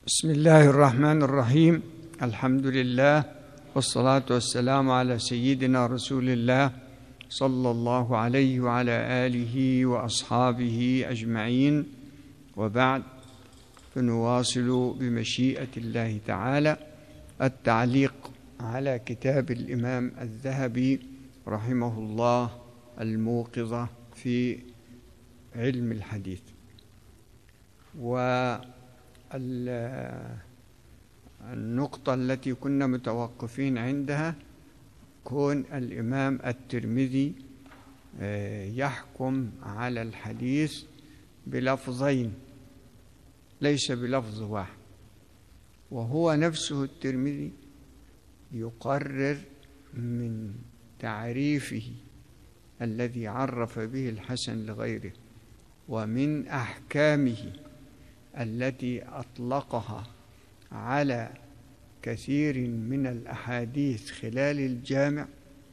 بسم الله الرحمن الرحيم الحمد لله والصلاة والسلام على سيدنا رسول الله صلى الله عليه وعلى آله وأصحابه أجمعين وبعد فنواصل بمشيئة الله تعالى التعليق على كتاب الإمام الذهبي رحمه الله الموقظة في علم الحديث و النقطة التي كنا متوقفين عندها كون الإمام الترمذي آه، يحكم على الحديث بلفظين ليس بلفظ واحد وهو نفسه الترمذي يقرر من تعريفه الذي عرف به الحسن لغيره ومن أحكامه التي اطلقها على كثير من الاحاديث خلال الجامع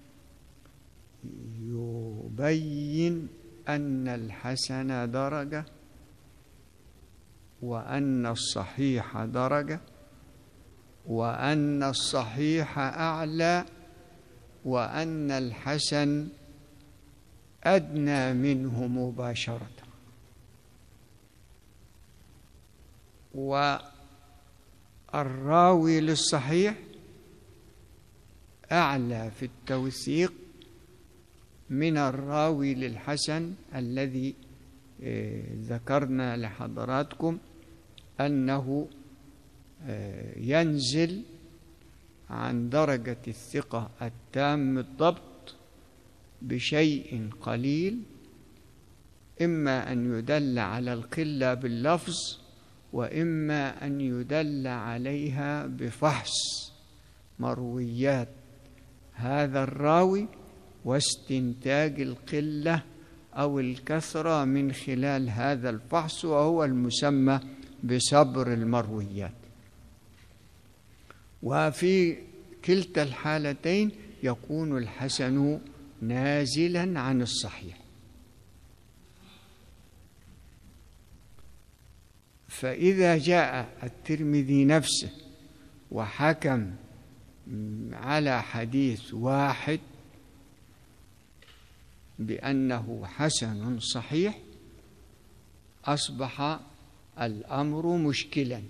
يبين ان الحسن درجه وان الصحيح درجه وان الصحيح اعلى وان الحسن ادنى منه مباشره والراوي للصحيح أعلى في التوثيق من الراوي للحسن الذي آه، ذكرنا لحضراتكم أنه آه، ينزل عن درجة الثقة التام الضبط بشيء قليل إما أن يدل على القلة باللفظ واما ان يدل عليها بفحص مرويات هذا الراوي واستنتاج القله او الكثره من خلال هذا الفحص وهو المسمى بصبر المرويات وفي كلتا الحالتين يكون الحسن نازلا عن الصحيح فإذا جاء الترمذي نفسه وحكم على حديث واحد بأنه حسن صحيح أصبح الأمر مشكلا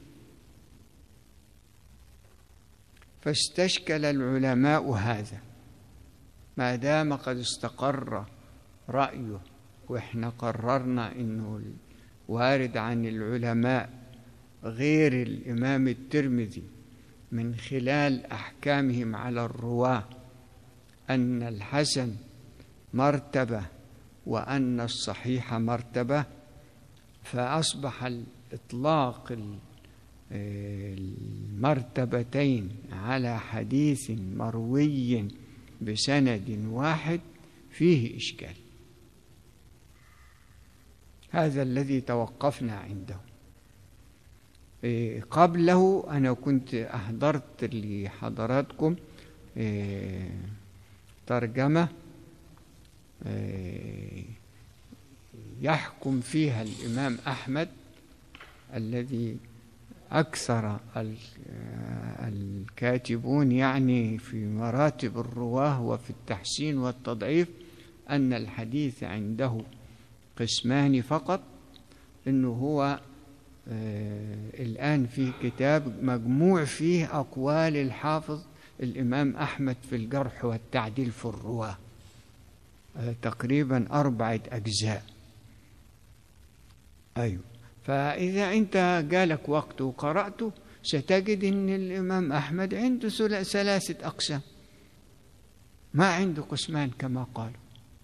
فاستشكل العلماء هذا ما دام قد استقر رأيه وإحنا قررنا إنه وارد عن العلماء غير الإمام الترمذي من خلال أحكامهم على الرواة أن الحسن مرتبة وأن الصحيح مرتبة فأصبح الإطلاق المرتبتين على حديث مروي بسند واحد فيه إشكال هذا الذي توقفنا عنده إيه، قبله أنا كنت أحضرت لحضراتكم إيه، ترجمة إيه، يحكم فيها الإمام أحمد الذي أكثر الكاتبون يعني في مراتب الرواه وفي التحسين والتضعيف أن الحديث عنده قسمان فقط انه هو آه الان في كتاب مجموع فيه اقوال الحافظ الامام احمد في الجرح والتعديل في الرواه آه تقريبا اربعه اجزاء ايوه فاذا انت جالك وقت وقراته ستجد ان الامام احمد عنده ثلاثه اقسام ما عنده قسمان كما قالوا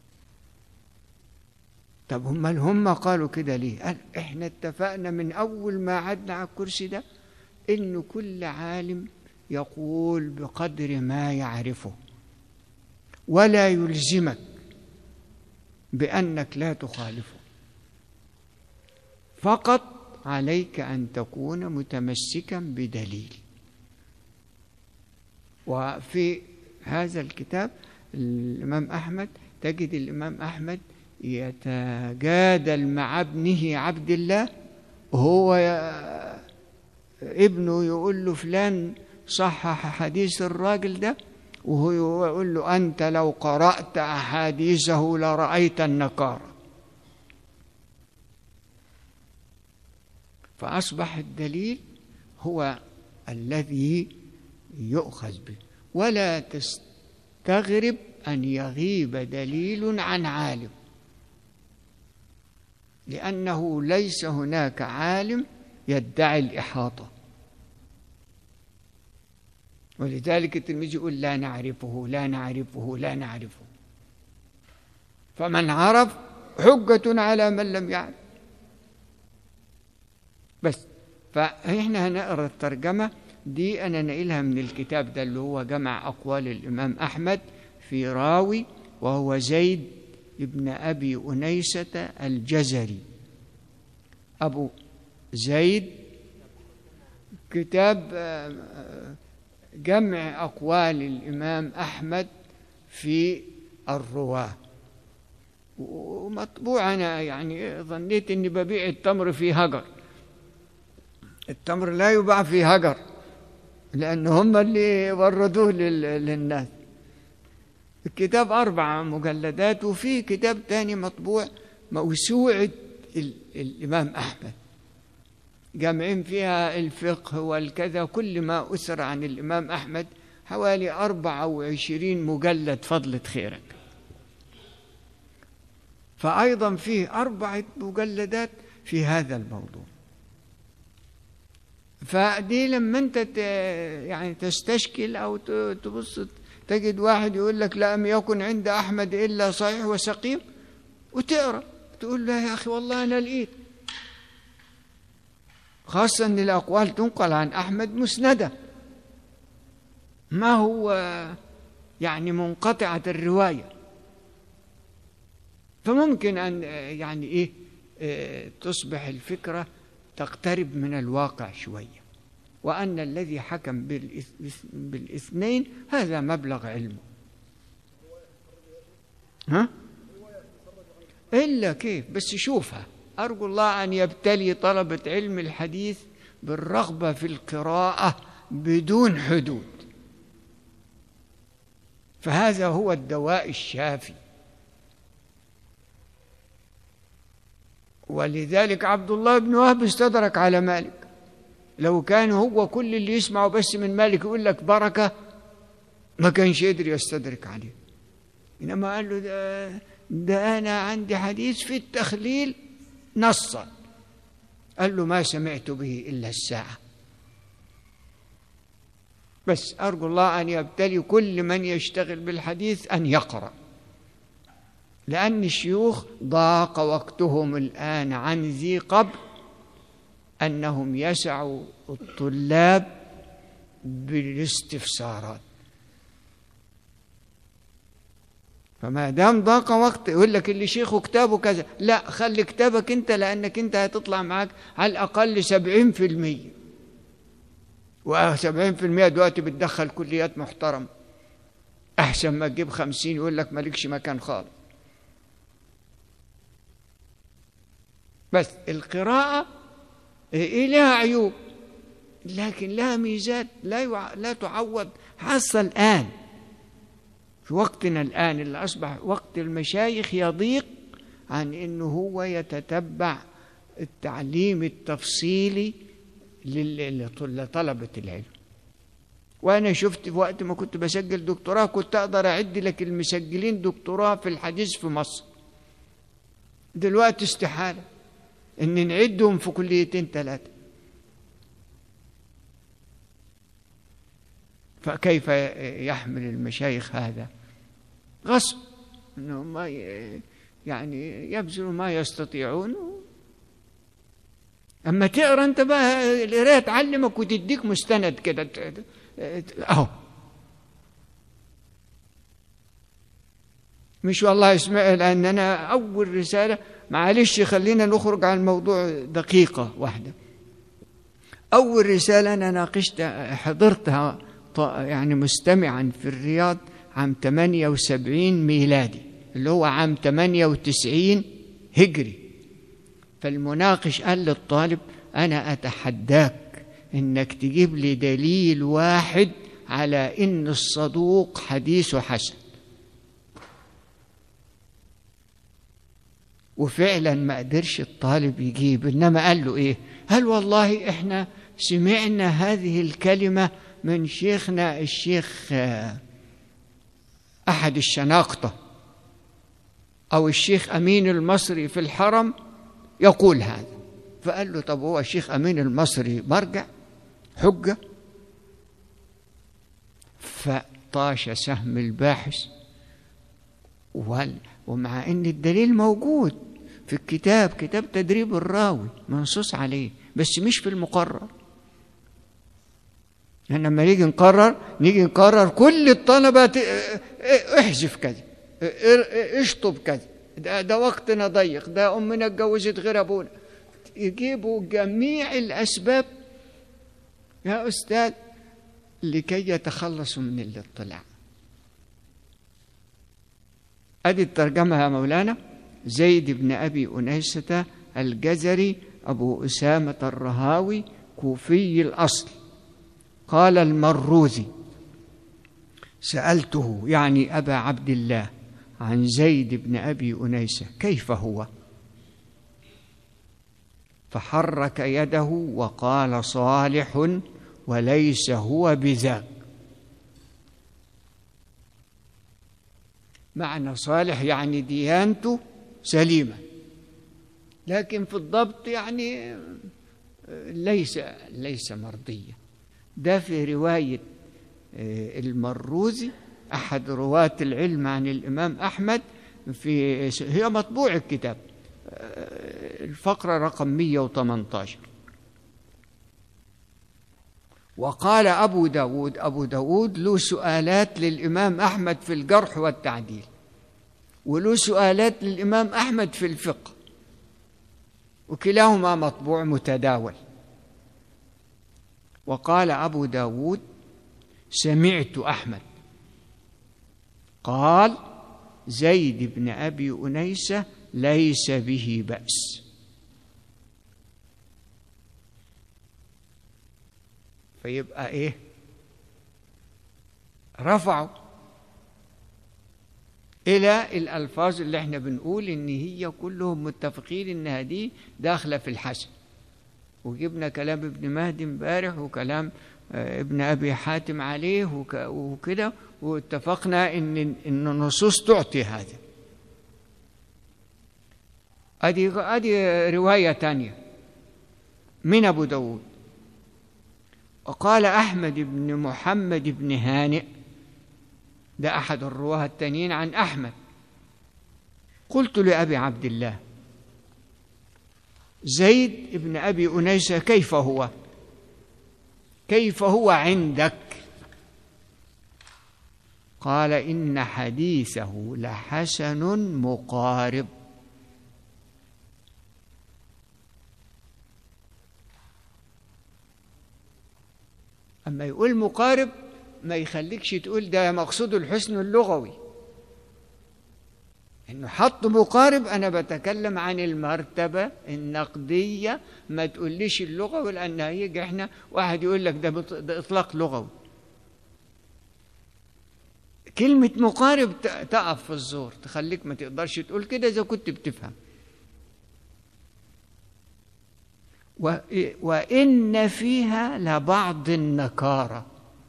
طب هم هم قالوا كده ليه قال احنا اتفقنا من اول ما قعدنا على الكرسي ده ان كل عالم يقول بقدر ما يعرفه ولا يلزمك بانك لا تخالفه فقط عليك ان تكون متمسكا بدليل وفي هذا الكتاب الامام احمد تجد الامام احمد يتجادل مع ابنه عبد الله وهو ابنه يقول له فلان صحح حديث الراجل ده وهو يقول له أنت لو قرأت أحاديثه لرأيت النكارة فأصبح الدليل هو الذي يؤخذ به ولا تستغرب أن يغيب دليل عن عالم لأنه ليس هناك عالم يدعي الإحاطة ولذلك التلميذ يقول لا نعرفه لا نعرفه لا نعرفه فمن عرف حجة على من لم يعرف بس فإحنا هنقرأ الترجمة دي أنا نقلها من الكتاب ده اللي هو جمع أقوال الإمام أحمد في راوي وهو زيد ابن أبي أنيسة الجزري أبو زيد كتاب جمع أقوال الإمام أحمد في الرواة ومطبوع أنا يعني ظنيت إني ببيع التمر في هجر التمر لا يباع في هجر لأن هم اللي وردوه للناس الكتاب أربع مجلدات وفي كتاب تاني مطبوع موسوعة الإمام أحمد جامعين فيها الفقه والكذا كل ما أسر عن الإمام أحمد حوالي أربعة وعشرين مجلد فضلة خيرك فأيضا فيه أربعة مجلدات في هذا الموضوع فدي لما أنت يعني تستشكل أو تبص تجد واحد يقول لك لم يكن عند أحمد إلا صحيح وسقيم وتقرأ تقول له يا أخي والله أنا لقيت خاصة أن الأقوال تنقل عن أحمد مسندة ما هو يعني منقطعة الرواية فممكن أن يعني إيه تصبح الفكرة تقترب من الواقع شوية وأن الذي حكم بالاثنين هذا مبلغ علمه ها؟ إلا كيف بس شوفها أرجو الله أن يبتلي طلبة علم الحديث بالرغبة في القراءة بدون حدود فهذا هو الدواء الشافي ولذلك عبد الله بن وهب استدرك على مالك لو كان هو كل اللي يسمعه بس من مالك يقول لك بركة ما كانش يقدر يستدرك عليه إنما قال له ده, ده أنا عندي حديث في التخليل نصا قال له ما سمعت به إلا الساعة بس أرجو الله أن يبتلي كل من يشتغل بالحديث أن يقرأ لأن الشيوخ ضاق وقتهم الآن عن ذي قبل أنهم يسعوا الطلاب بالاستفسارات فما دام ضاق وقت يقول لك اللي شيخه كتابه كذا لا خلي كتابك انت لانك انت هتطلع معاك على الاقل سبعين في المية وسبعين في المية دلوقتي بتدخل كليات محترمة احسن ما تجيب خمسين يقول لك مالكش مكان خالص بس القراءة إيه لها عيوب لكن لها ميزات لا يع... لا تعوض حصل الآن في وقتنا الآن اللي أصبح وقت المشايخ يضيق عن أنه هو يتتبع التعليم التفصيلي لطلبة العلم وأنا شفت في وقت ما كنت بسجل دكتوراه كنت أقدر أعد لك المسجلين دكتوراه في الحديث في مصر دلوقتي استحالة إن نعدهم في كليتين ثلاثة فكيف يحمل المشايخ هذا غصب انهم ما يعني يبذلوا ما يستطيعون اما تقرا انت بقى القرايه تعلمك وتديك مستند كده اهو مش والله اسمع لان انا اول رساله معلش خلينا نخرج عن الموضوع دقيقه واحده اول رساله انا ناقشتها حضرتها يعني مستمعا في الرياض عام 78 ميلادي اللي هو عام 98 هجري فالمناقش قال للطالب أنا أتحداك انك تجيب لي دليل واحد على ان الصدوق حديثه حسن وفعلا ما قدرش الطالب يجيب انما قال له ايه هل والله احنا سمعنا هذه الكلمه من شيخنا الشيخ احد الشناقطه او الشيخ امين المصري في الحرم يقول هذا فقال له طب هو الشيخ امين المصري مرجع حجه فطاش سهم الباحث ومع ان الدليل موجود في الكتاب كتاب تدريب الراوي منصوص عليه بس مش في المقرر يعني لما نيجي نقرر نيجي نقرر كل الطلبة احذف كذا اشطب كذا ده, ده وقتنا ضيق ده أمنا اتجوزت غير أبونا يجيبوا جميع الأسباب يا أستاذ لكي يتخلصوا من الاطلاع أدي الترجمة يا مولانا زيد بن أبي أنيسة الجزري أبو أسامة الرهاوي كوفي الأصل قال المروزي سألته يعني أبا عبد الله عن زيد بن أبي أنيسة كيف هو فحرك يده وقال صالح وليس هو بذاك معنى صالح يعني ديانته سليمة لكن في الضبط يعني ليس ليس مرضية ده في رواية المروزي أحد رواة العلم عن الإمام أحمد في هي مطبوع الكتاب الفقرة رقم 118 وقال أبو داود أبو داود له سؤالات للإمام أحمد في الجرح والتعديل وله سؤالات للإمام أحمد في الفقه وكلاهما مطبوع متداول وقال أبو داود سمعت أحمد قال زيد بن أبي أنيسة ليس به بأس فيبقى إيه رفعوا إلى الألفاظ اللي احنا بنقول إن هي كلهم متفقين إنها دي داخلة في الحسن وجبنا كلام ابن مهدي امبارح وكلام ابن أبي حاتم عليه وكده واتفقنا إن إن النصوص تعطي هذا أدي أدي رواية تانية من أبو داود وقال أحمد بن محمد بن هانئ ده أحد الرواه التانيين عن أحمد قلت لأبي عبد الله زيد بن أبي أنيسة كيف هو كيف هو عندك قال إن حديثه لحسن مقارب أما يقول مقارب ما يخليكش تقول ده مقصود الحسن اللغوي انه حط مقارب انا بتكلم عن المرتبه النقديه ما تقوليش اللغوي لان هيجي احنا واحد يقول لك ده, ده اطلاق لغوي كلمة مقارب تقف في الزور تخليك ما تقدرش تقول كده إذا كنت بتفهم وإن فيها لبعض النكارة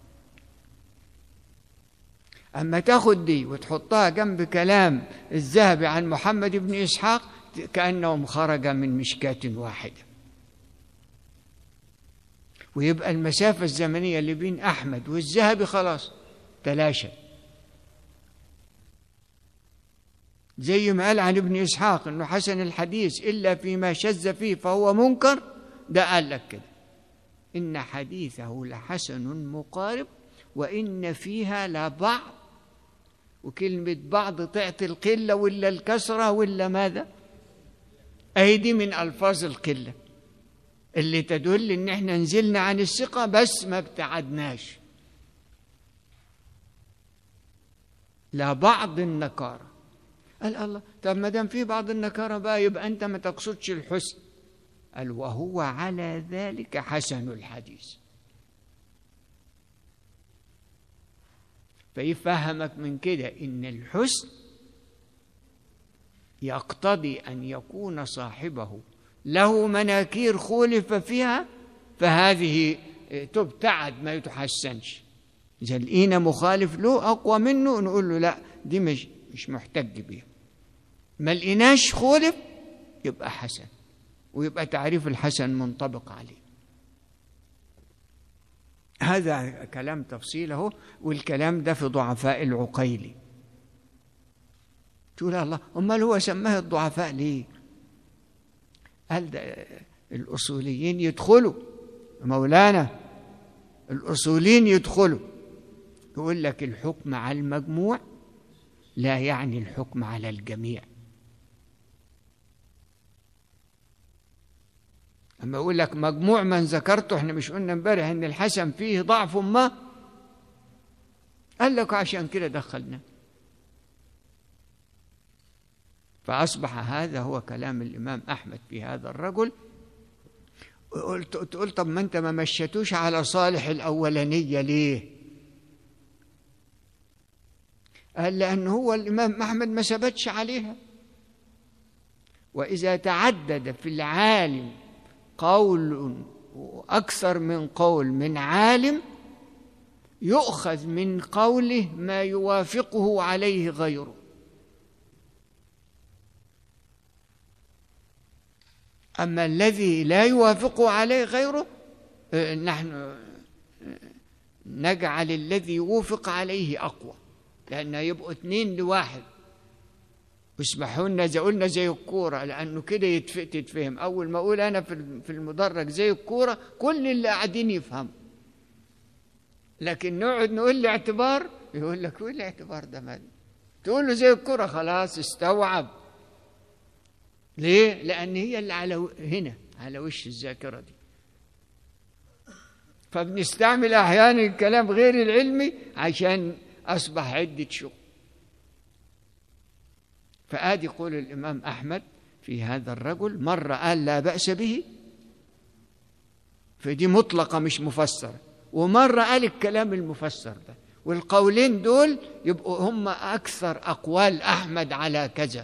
أما تاخد دي وتحطها جنب كلام الذهبي عن محمد بن إسحاق كأنهم خرج من مشكاة واحدة ويبقى المسافة الزمنية اللي بين أحمد والذهبي خلاص تلاشى زي ما قال عن ابن إسحاق أنه حسن الحديث إلا فيما شذ فيه فهو منكر ده قال لك كده إن حديثه لحسن مقارب وإن فيها لبعض وكلمة بعض تعطي القلة ولا الكسرة ولا ماذا أهي دي من ألفاظ القلة اللي تدل إن إحنا نزلنا عن الثقة بس ما ابتعدناش لا بعض النكارة قال الله طب ما دام في بعض النكارة بقى يبقى أنت ما تقصدش الحسن قال وهو على ذلك حسن الحديث فيفهمك من كده ان الحسن يقتضي ان يكون صاحبه له مناكير خولف فيها فهذه تبتعد ما يتحسنش اذا لقينا مخالف له اقوى منه نقول له لا دي مش مش محتج بيها ما لقيناش خولف يبقى حسن ويبقى تعريف الحسن منطبق عليه هذا كلام تفصيله والكلام ده في ضعفاء العقيلي تقول الله امال هو سماه الضعفاء ليه قال ده الاصوليين يدخلوا مولانا الاصوليين يدخلوا يقول لك الحكم على المجموع لا يعني الحكم على الجميع أما أقول لك مجموع من ذكرته احنا مش قلنا امبارح إن الحسن فيه ضعف ما قال لك عشان كده دخلنا فأصبح هذا هو كلام الإمام أحمد في هذا الرجل قلت تقول طب ما أنت ما مشيتوش على صالح الأولانية ليه؟ قال لأن هو الإمام أحمد ما ثبتش عليها وإذا تعدد في العالم قول أكثر من قول من عالم يؤخذ من قوله ما يوافقه عليه غيره أما الذي لا يوافقه عليه غيره نحن نجعل الذي يوافق عليه أقوى لأن يبقوا اثنين لواحد واسمحوا لنا زي قلنا زي الكورة لأنه كده تتفهم أول ما أقول أنا في المدرج زي الكورة كل اللي قاعدين يفهموا لكن نقعد نقول لي اعتبار يقول لك ايه الاعتبار ده مال تقول له زي الكرة خلاص استوعب ليه؟ لأن هي اللي على هنا على وش الذاكرة دي فبنستعمل أحيانا الكلام غير العلمي عشان أصبح عدة شغل فآدي قول الإمام أحمد في هذا الرجل مرة قال لا بأس به فدي مطلقة مش مفسرة ومرة قال الكلام المفسر ده والقولين دول يبقوا هم أكثر أقوال أحمد على كذا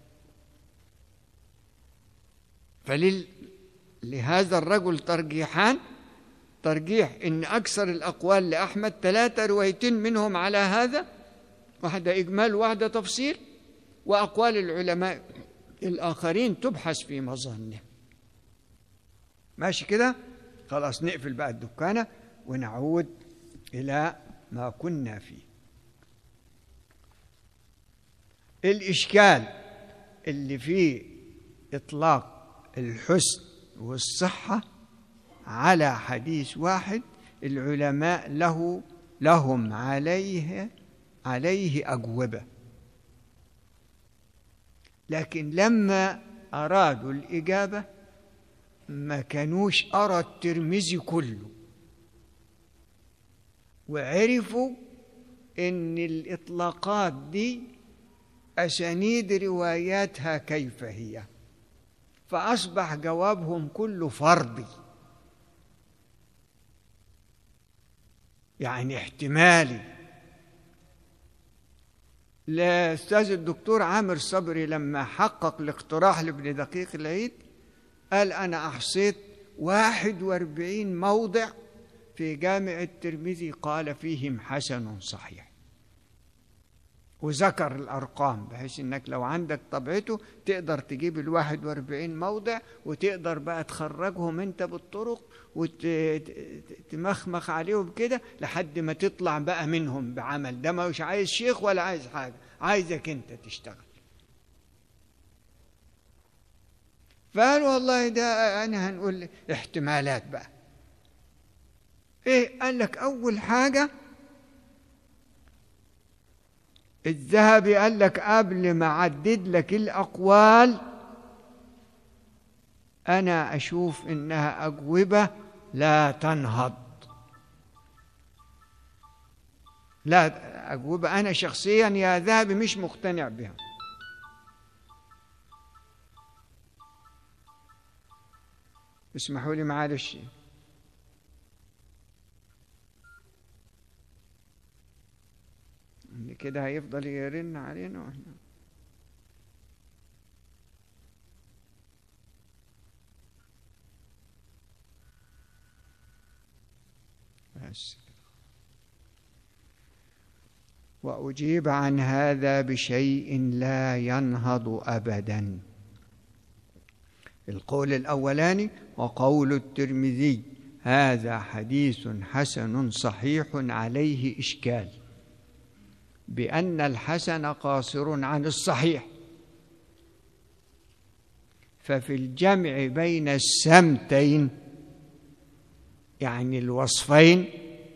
فلهذا الرجل ترجيحان ترجيح ان اكثر الاقوال لاحمد ثلاثه روايتين منهم على هذا واحده اجمال واحده تفصيل واقوال العلماء الاخرين تبحث في مظانه ماشي كده خلاص نقفل بقى الدكانه ونعود الى ما كنا فيه الاشكال اللي فيه اطلاق الحسن والصحه على حديث واحد العلماء له لهم عليه عليه أجوبة لكن لما أرادوا الإجابة ما كانوش أرى الترمذي كله وعرفوا إن الإطلاقات دي أسانيد رواياتها كيف هي فأصبح جوابهم كله فردي يعني احتمالي الأستاذ الدكتور عامر صبري لما حقق الاقتراح لابن دقيق العيد قال أنا أحصيت واحد واربعين موضع في جامع الترمذي قال فيهم حسن صحيح وذكر الأرقام بحيث إنك لو عندك طبعته تقدر تجيب الواحد واربعين موضع وتقدر بقى تخرجهم أنت بالطرق وتمخمخ عليهم كده لحد ما تطلع بقى منهم بعمل ده مش عايز شيخ ولا عايز حاجة عايزك أنت تشتغل فقال والله ده أنا هنقول احتمالات بقى إيه قال لك أول حاجة الذهبي قال لك قبل ما أعدد لك الأقوال أنا أشوف إنها أجوبة لا تنهض لا أجوبة أنا شخصيا يا ذهبي مش مقتنع بها اسمحوا لي معلش إن كده هيفضل يرن علينا واحنا بس واجيب عن هذا بشيء لا ينهض ابدا القول الاولاني وقول الترمذي هذا حديث حسن صحيح عليه اشكال بان الحسن قاصر عن الصحيح ففي الجمع بين السمتين يعني الوصفين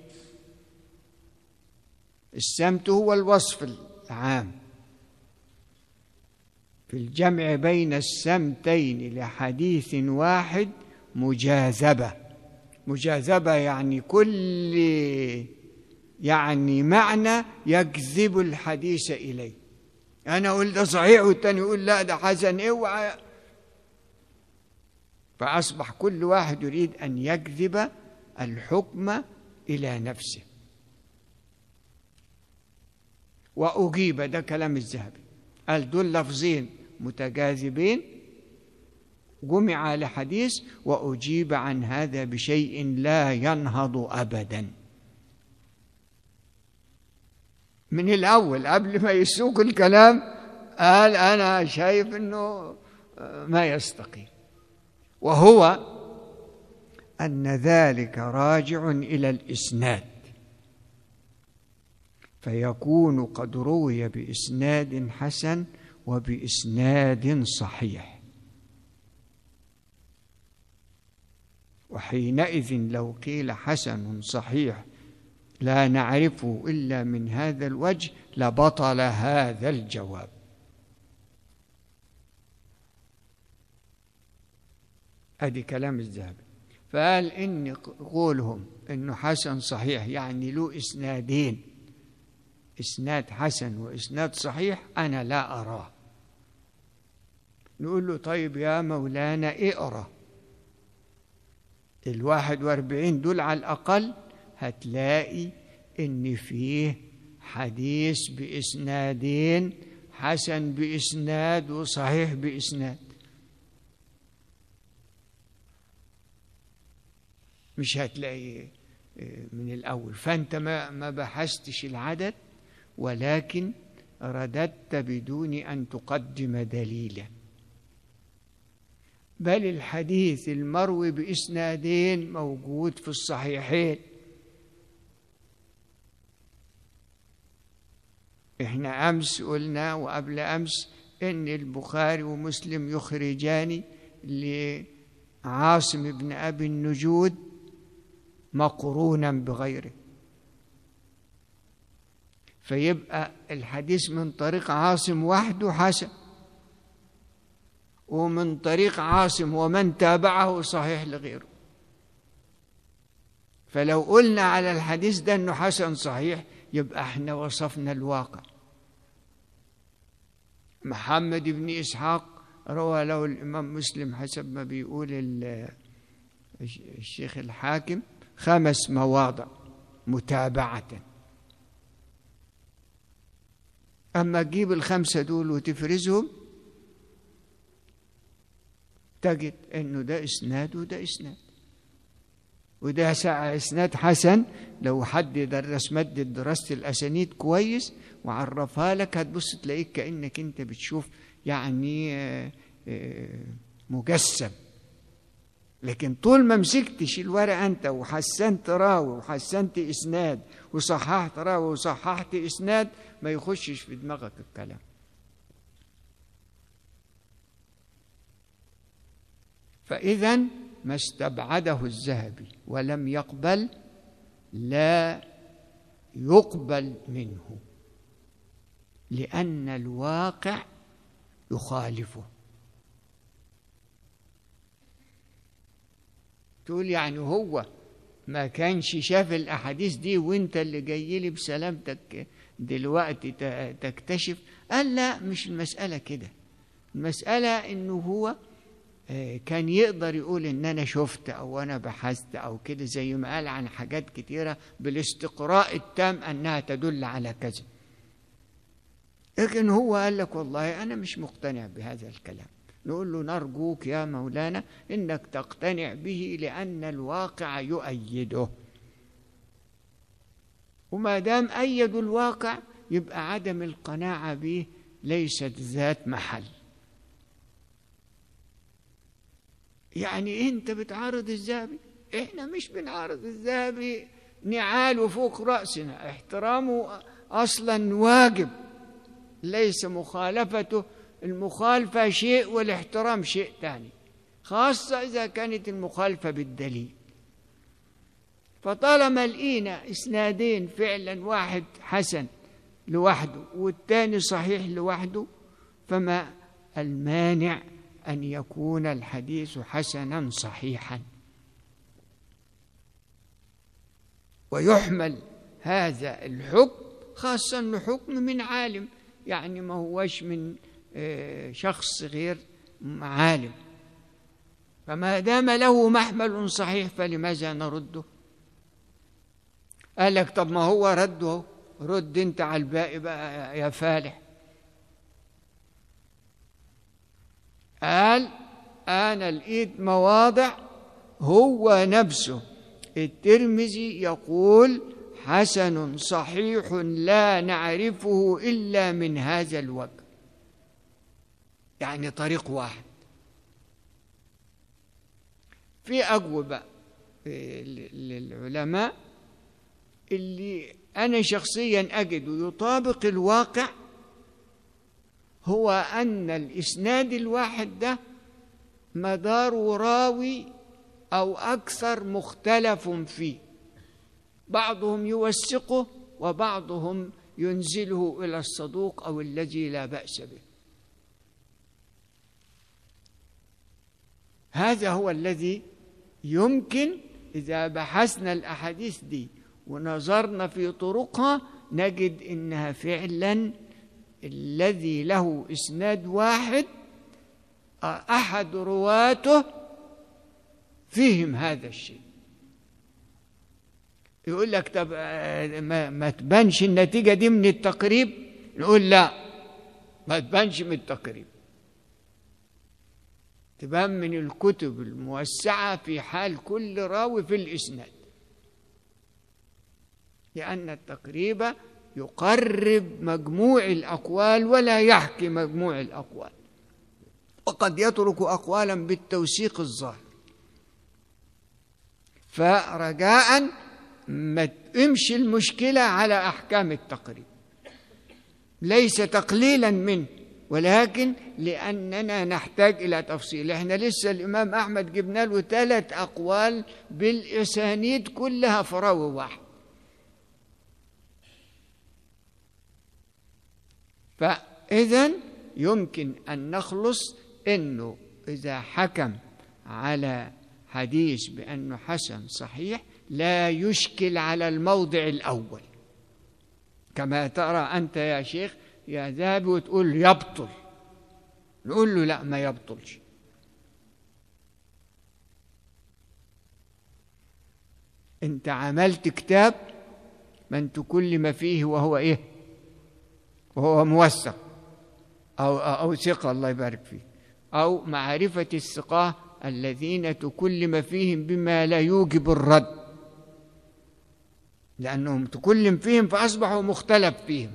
السمت هو الوصف العام في الجمع بين السمتين لحديث واحد مجاذبه مجاذبه يعني كل يعني معنى يجذب الحديث اليه انا اقول ده صحيح والتاني يقول لا ده حسن اوعى فاصبح كل واحد يريد ان يجذب الحكم الى نفسه واجيب ده كلام الذهبي قال دول لفظين متجاذبين جمع لحديث واجيب عن هذا بشيء لا ينهض ابدا من الاول قبل ما يسوق الكلام قال انا شايف انه ما يستقيم وهو ان ذلك راجع الى الاسناد فيكون قد روي باسناد حسن وباسناد صحيح وحينئذ لو قيل حسن صحيح لا نعرفه الا من هذا الوجه لبطل هذا الجواب ادي كلام الذهبي فقال ان قولهم انه حسن صحيح يعني له اسنادين اسناد حسن واسناد صحيح انا لا اراه نقول له طيب يا مولانا اقرا الواحد واربعين دول على الأقل هتلاقي إن فيه حديث بإسنادين حسن بإسناد وصحيح بإسناد مش هتلاقي من الأول فأنت ما ما بحثتش العدد ولكن رددت بدون أن تقدم دليلا بل الحديث المروي بإسنادين موجود في الصحيحين احنا أمس قلنا وقبل أمس إن البخاري ومسلم يخرجان لعاصم بن أبي النجود مقرونا بغيره فيبقى الحديث من طريق عاصم وحده حسن ومن طريق عاصم ومن تابعه صحيح لغيره فلو قلنا على الحديث ده انه حسن صحيح يبقى احنا وصفنا الواقع محمد بن اسحاق روى له الامام مسلم حسب ما بيقول الشيخ الحاكم خمس مواضع متابعه اما تجيب الخمسه دول وتفرزهم تجد انه ده اسناد وده اسناد وده اسناد حسن لو حد درس مادة دراسة الاسانيد كويس وعرفها لك هتبص تلاقيك كانك انت بتشوف يعني مجسم لكن طول ما مسكتش الورقه انت وحسنت راوي وحسنت اسناد وصححت راوي وصححت اسناد ما يخشش في دماغك الكلام فإذا ما استبعده الذهبي ولم يقبل لا يقبل منه لأن الواقع يخالفه تقول يعني هو ما كانش شاف الأحاديث دي وانت اللي جاي لي بسلامتك دلوقتي تكتشف قال لا مش المسألة كده المسألة انه هو آه، كان يقدر يقول ان انا شفت او انا بحثت او كده زي ما قال عن حاجات كتيره بالاستقراء التام انها تدل على كذا لكن هو قال لك والله انا مش مقتنع بهذا الكلام نقول له نرجوك يا مولانا انك تقتنع به لان الواقع يؤيده وما دام ايدوا الواقع يبقى عدم القناعه به ليست ذات محل يعني انت بتعارض الذهبي احنا مش بنعارض الذهبي نعاله فوق راسنا احترامه اصلا واجب ليس مخالفته المخالفه شيء والاحترام شيء ثاني خاصه اذا كانت المخالفه بالدليل فطالما لقينا اسنادين فعلا واحد حسن لوحده والثاني صحيح لوحده فما المانع ان يكون الحديث حسنا صحيحا ويحمل هذا الحكم خاصه انه حكم من عالم يعني ما هوش من شخص غير عالم فما دام له محمل صحيح فلماذا نرده قال لك طب ما هو رده رد انت على الباقي بقى يا فالح قال انا لقيت مواضع هو نفسه الترمذي يقول حسن صحيح لا نعرفه الا من هذا الوجه يعني طريق واحد في اجوبه للعلماء اللي انا شخصيا اجده يطابق الواقع هو ان الاسناد الواحد ده مدار راوي او اكثر مختلف فيه بعضهم يوثقه وبعضهم ينزله الى الصدوق او الذي لا باس به هذا هو الذي يمكن اذا بحثنا الاحاديث دي ونظرنا في طرقها نجد انها فعلا الذي له اسناد واحد احد رواته فيهم هذا الشيء يقول لك طب ما, ما تبانش النتيجه دي من التقريب نقول لا ما تبانش من التقريب تبان من الكتب الموسعه في حال كل راوي في الاسناد لأن التقريب يقرب مجموع الأقوال ولا يحكي مجموع الأقوال وقد يترك أقوالا بالتوثيق الظاهر فرجاء ما تمشي المشكلة على أحكام التقريب ليس تقليلا منه ولكن لأننا نحتاج إلى تفصيل احنا لسه الإمام أحمد جبنا له ثلاث أقوال بالأسانيد كلها فراوي واحد فإذا يمكن أن نخلص أنه إذا حكم على حديث بأنه حسن صحيح لا يشكل على الموضع الأول كما ترى أنت يا شيخ يا ذهبي وتقول يبطل نقول له لا ما يبطلش انت عملت كتاب من تكلم فيه وهو ايه وهو موثق أو أو ثقة الله يبارك فيه أو معرفة الثقة الذين تكلم فيهم بما لا يوجب الرد لأنهم تكلم فيهم فأصبحوا مختلف فيهم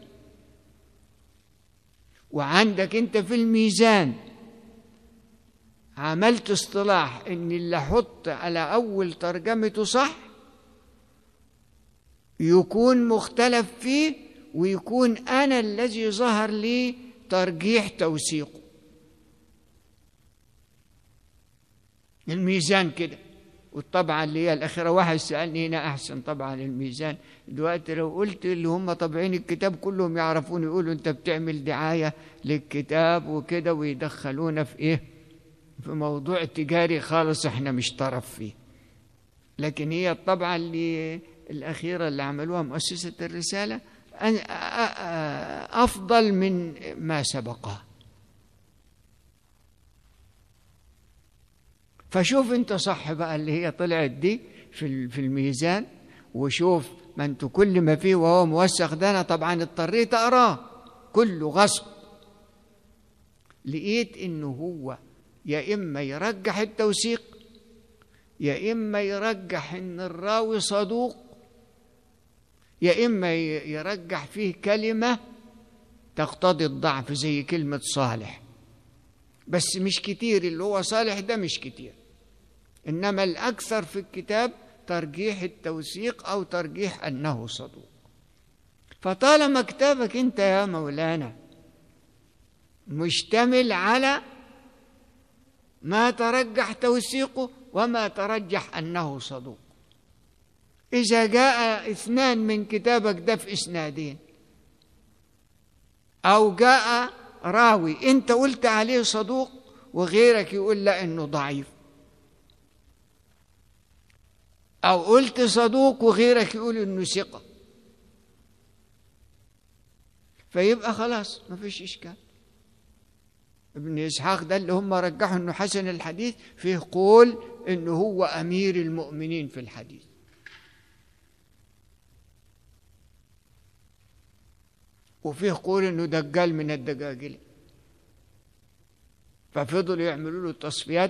وعندك أنت في الميزان عملت اصطلاح ان اللي احط على اول ترجمته صح يكون مختلف فيه ويكون أنا الذي ظهر لي ترجيح توثيقه الميزان كده والطبعة اللي هي الأخيرة واحد سألني هنا أحسن طبعا الميزان دلوقتي لو قلت اللي هم طابعين الكتاب كلهم يعرفون يقولوا أنت بتعمل دعاية للكتاب وكده ويدخلونا في إيه في موضوع تجاري خالص إحنا مش طرف فيه لكن هي الطبعة اللي الأخيرة اللي عملوها مؤسسة الرسالة أفضل من ما سبقه فشوف انت صح بقى اللي هي طلعت دي في في الميزان وشوف ما انتوا كل ما فيه وهو موثق ده انا طبعا اضطريت اقراه كله غصب لقيت انه هو يا اما يرجح التوثيق يا اما يرجح ان الراوي صدوق يا اما يرجح فيه كلمه تقتضي الضعف زي كلمه صالح بس مش كتير اللي هو صالح ده مش كتير انما الاكثر في الكتاب ترجيح التوثيق او ترجيح انه صدوق فطالما كتابك انت يا مولانا مشتمل على ما ترجح توثيقه وما ترجح انه صدوق اذا جاء اثنان من كتابك ده في اسنادين او جاء راوي انت قلت عليه صدوق وغيرك يقول لا انه ضعيف او قلت صدوق وغيرك يقول انه ثقه فيبقى خلاص ما فيش اشكال ابن اسحاق ده اللي هم رجحوا انه حسن الحديث فيه قول انه هو امير المؤمنين في الحديث وفيه قول انه دجال من الدجاجله ففضلوا يعملوا له تصفيات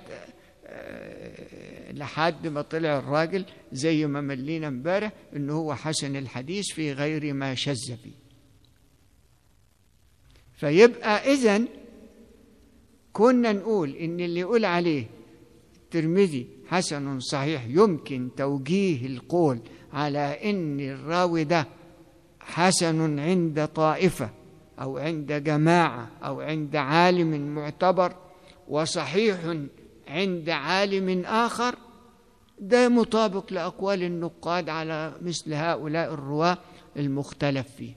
لحد ما طلع الراجل زي ما ملينا امبارح انه هو حسن الحديث في غير ما شذ فيه فيبقى اذا كنا نقول ان اللي يقول عليه الترمذي حسن صحيح يمكن توجيه القول على ان الراوي ده حسن عند طائفه او عند جماعه او عند عالم معتبر وصحيح عند عالم اخر ده مطابق لاقوال النقاد على مثل هؤلاء الرواه المختلف فيه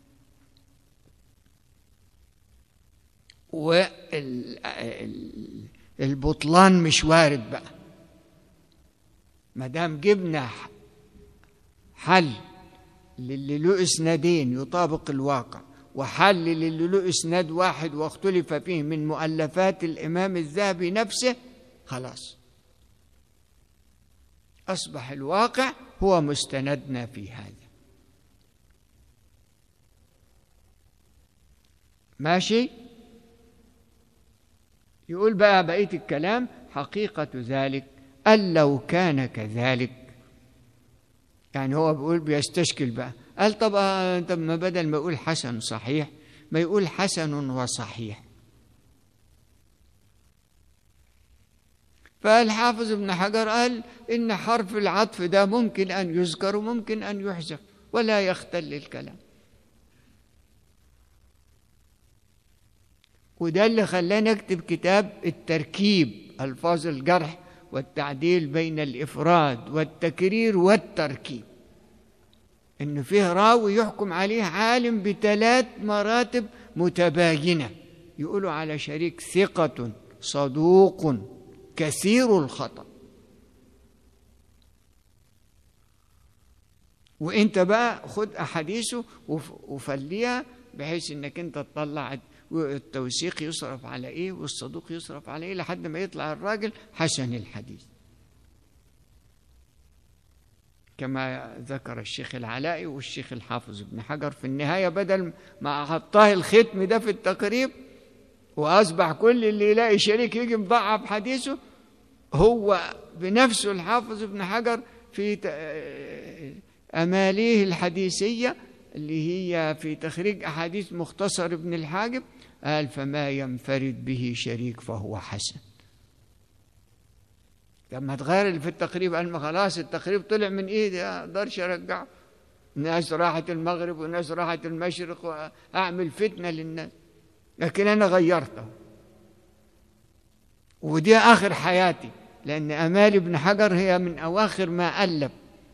والبطلان مش وارد بقى ما دام جبنا حل للي له اسنادين يطابق الواقع وحل للي له اسناد واحد واختلف فيه من مؤلفات الامام الذهبي نفسه خلاص اصبح الواقع هو مستندنا في هذا ماشي يقول بقى بقيه الكلام حقيقه ذلك أن لو كان كذلك يعني هو بيقول بيستشكل بقى قال طب طب ما بدل ما يقول حسن صحيح ما يقول حسن وصحيح فالحافظ ابن حجر قال إن حرف العطف ده ممكن أن يذكر وممكن أن يحذف ولا يختل الكلام وده اللي خلاني أكتب كتاب التركيب ألفاظ الجرح والتعديل بين الإفراد والتكرير والتركيب إن فيه راوي يحكم عليه عالم بثلاث مراتب متباينة يقولوا على شريك ثقة صدوق كثير الخطأ وانت بقى خد احاديثه وفليها بحيث انك انت تطلع التوثيق يصرف على ايه والصدوق يصرف على ايه لحد ما يطلع الراجل حسن الحديث كما ذكر الشيخ العلائي والشيخ الحافظ ابن حجر في النهاية بدل ما حطاه الختم ده في التقريب وأصبح كل اللي يلاقي شريك يجي مضعف حديثه هو بنفسه الحافظ ابن حجر في أماليه الحديثية اللي هي في تخريج أحاديث مختصر ابن الحاجب قال فما ينفرد به شريك فهو حسن لما تغير اللي في التقريب قال ما خلاص التقريب طلع من ايدي اقدرش ارجعه ناس راحت المغرب وناس راحت المشرق واعمل فتنه للناس لكن انا غيرته ودي اخر حياتي لان امال ابن حجر هي من اواخر ما الف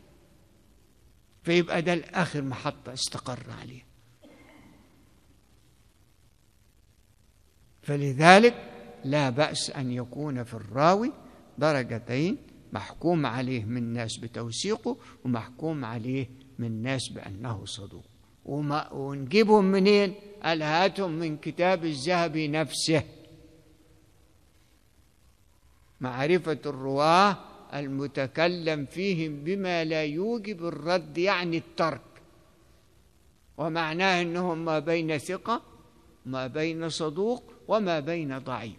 فيبقى ده الاخر محطه استقر عليها فلذلك لا باس ان يكون في الراوي درجتين محكوم عليه من ناس بتوثيقه ومحكوم عليه من ناس بأنه صدوق وما ونجيبهم منين؟ قال هاتهم من كتاب الذهبي نفسه معرفة الرواة المتكلم فيهم بما لا يوجب الرد يعني الترك ومعناه انهم ما بين ثقة ما بين صدوق وما بين ضعيف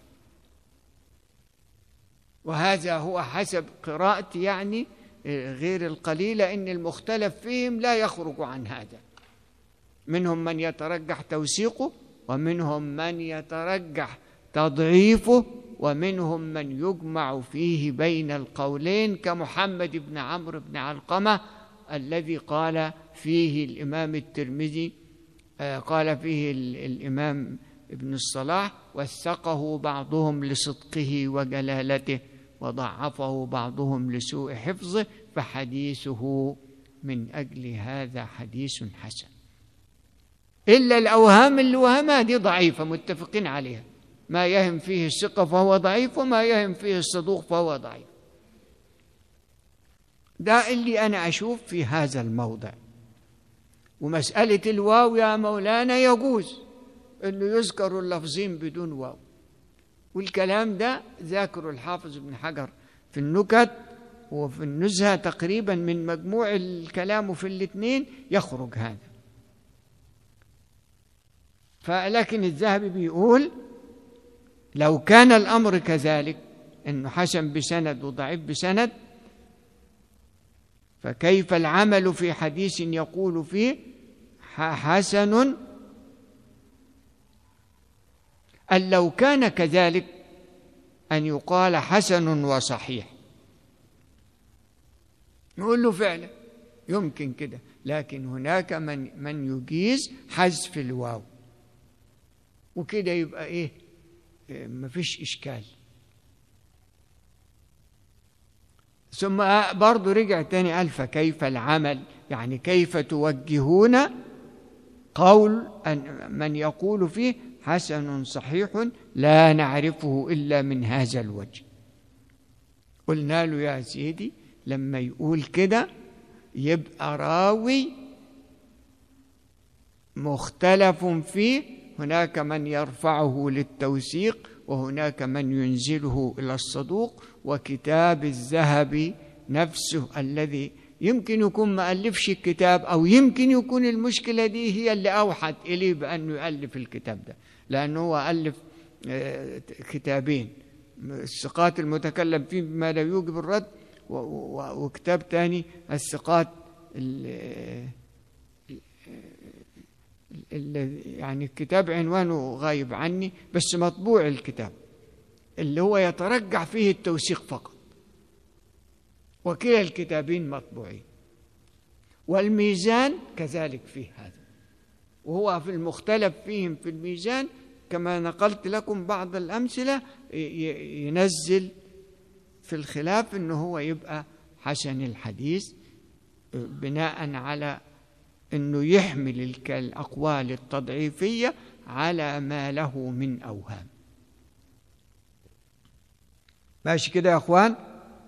وهذا هو حسب قراءتي يعني غير القليلة إن المختلف فيهم لا يخرج عن هذا منهم من يترجح توثيقه ومنهم من يترجح تضعيفه ومنهم من يجمع فيه بين القولين كمحمد بن عمرو بن علقمة الذي قال فيه الإمام الترمذي آه، قال فيه الإمام ابن الصلاح وثقه بعضهم لصدقه وجلالته وضعفه بعضهم لسوء حفظه فحديثه من أجل هذا حديث حسن إلا الأوهام اللي وهمها دي ضعيفة متفقين عليها ما يهم فيه الثقة فهو ضعيف وما يهم فيه الصدوق فهو ضعيف ده اللي أنا أشوف في هذا الموضع ومسألة الواو يا مولانا يجوز أنه يذكر اللفظين بدون واو والكلام ده ذاكر الحافظ ابن حجر في النكت وفي النزهة تقريبا من مجموع الكلام في الاثنين يخرج هذا فلكن الذهبي بيقول لو كان الأمر كذلك أنه حسن بسند وضعيف بسند فكيف العمل في حديث يقول فيه حسن أن لو كان كذلك أن يقال حسن وصحيح نقول له فعلا يمكن كده لكن هناك من من يجيز حذف الواو وكده يبقى ايه ما فيش اشكال ثم برضه رجع تاني قال فكيف العمل يعني كيف توجهون قول أن من يقول فيه حسن صحيح لا نعرفه إلا من هذا الوجه قلنا له يا سيدي لما يقول كده يبقى راوي مختلف فيه هناك من يرفعه للتوثيق وهناك من ينزله الى الصدوق وكتاب الذهبي نفسه الذي يمكن يكون ما ألفش الكتاب أو يمكن يكون المشكلة دي هي اللي أوحت إليه بأنه يألف الكتاب ده لأنه هو ألف آه، كتابين الثقات المتكلم فيه بما لا يوجب الرد وكتاب تاني الثقات يعني الكتاب عنوانه غايب عني بس مطبوع الكتاب اللي هو يترجح فيه التوثيق فقط وكلا الكتابين مطبوعين والميزان كذلك فيه هذا وهو في المختلف فيهم في الميزان كما نقلت لكم بعض الأمثلة ينزل في الخلاف انه هو يبقى حسن الحديث بناء على انه يحمل الاقوال التضعيفيه على ما له من اوهام ماشي كده يا اخوان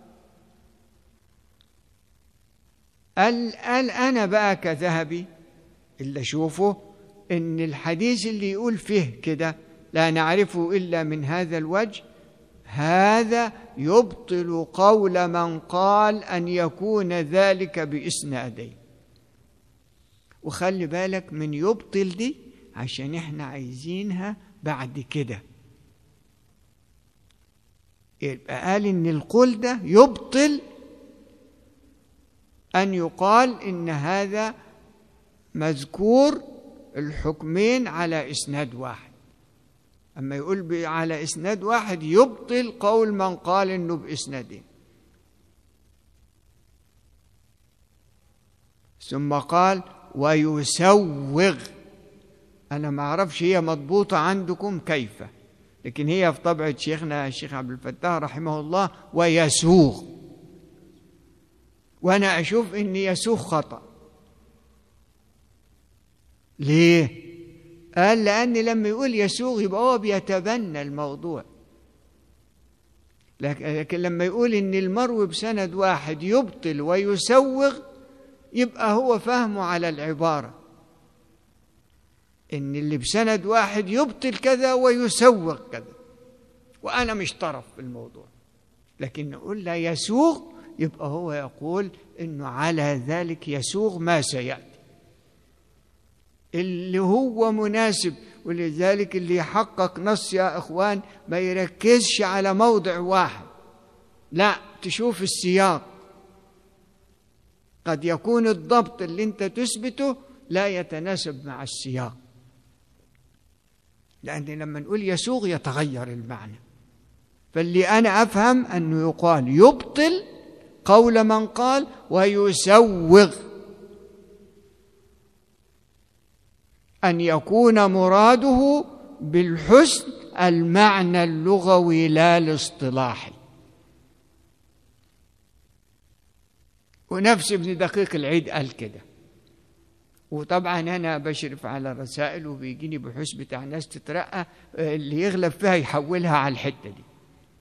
قال انا بقى كذهبي اللي اشوفه ان الحديث اللي يقول فيه كده لا نعرفه الا من هذا الوجه هذا يبطل قول من قال ان يكون ذلك باسنادين وخلي بالك من يبطل دي عشان احنا عايزينها بعد كده يبقى قال ان القول ده يبطل ان يقال ان هذا مذكور الحكمين على اسناد واحد أما يقول على إسناد واحد يبطل قول من قال إنه بإسنادين ثم قال ويسوغ أنا ما أعرفش هي مضبوطة عندكم كيف لكن هي في طبعة شيخنا الشيخ عبد الفتاح رحمه الله ويسوغ وأنا أشوف إن يسوغ خطأ ليه؟ قال لأن لما يقول يسوغ يبقى هو بيتبنى الموضوع لكن لما يقول إن المروي بسند واحد يبطل ويسوغ يبقى هو فهمه على العبارة إن اللي بسند واحد يبطل كذا ويسوغ كذا وأنا مش طرف في الموضوع لكن نقول لا يسوغ يبقى هو يقول انه على ذلك يسوغ ما سياتي اللي هو مناسب ولذلك اللي يحقق نص يا اخوان ما يركزش على موضع واحد لا تشوف السياق قد يكون الضبط اللي انت تثبته لا يتناسب مع السياق لأن لما نقول يسوغ يتغير المعنى فاللي أنا أفهم أنه يقال يبطل قول من قال ويسوغ أن يكون مراده بالحسن المعنى اللغوي لا الاصطلاحي ونفس ابن دقيق العيد قال كده وطبعا انا بشرف على رسائل وبيجيني بحوث بتاع ناس تترقى اللي يغلب فيها يحولها على الحته دي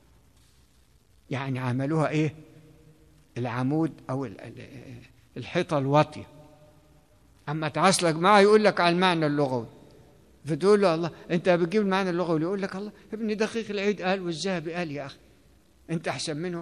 يعني عملوها ايه العمود او الحيطه الواطيه اما تعصلك معه يقول لك على المعنى اللغوي فتقول له الله انت بتجيب المعنى اللغوي يقول لك الله ابن دقيق العيد قال والذهبي قال يا اخي انت احسن منهم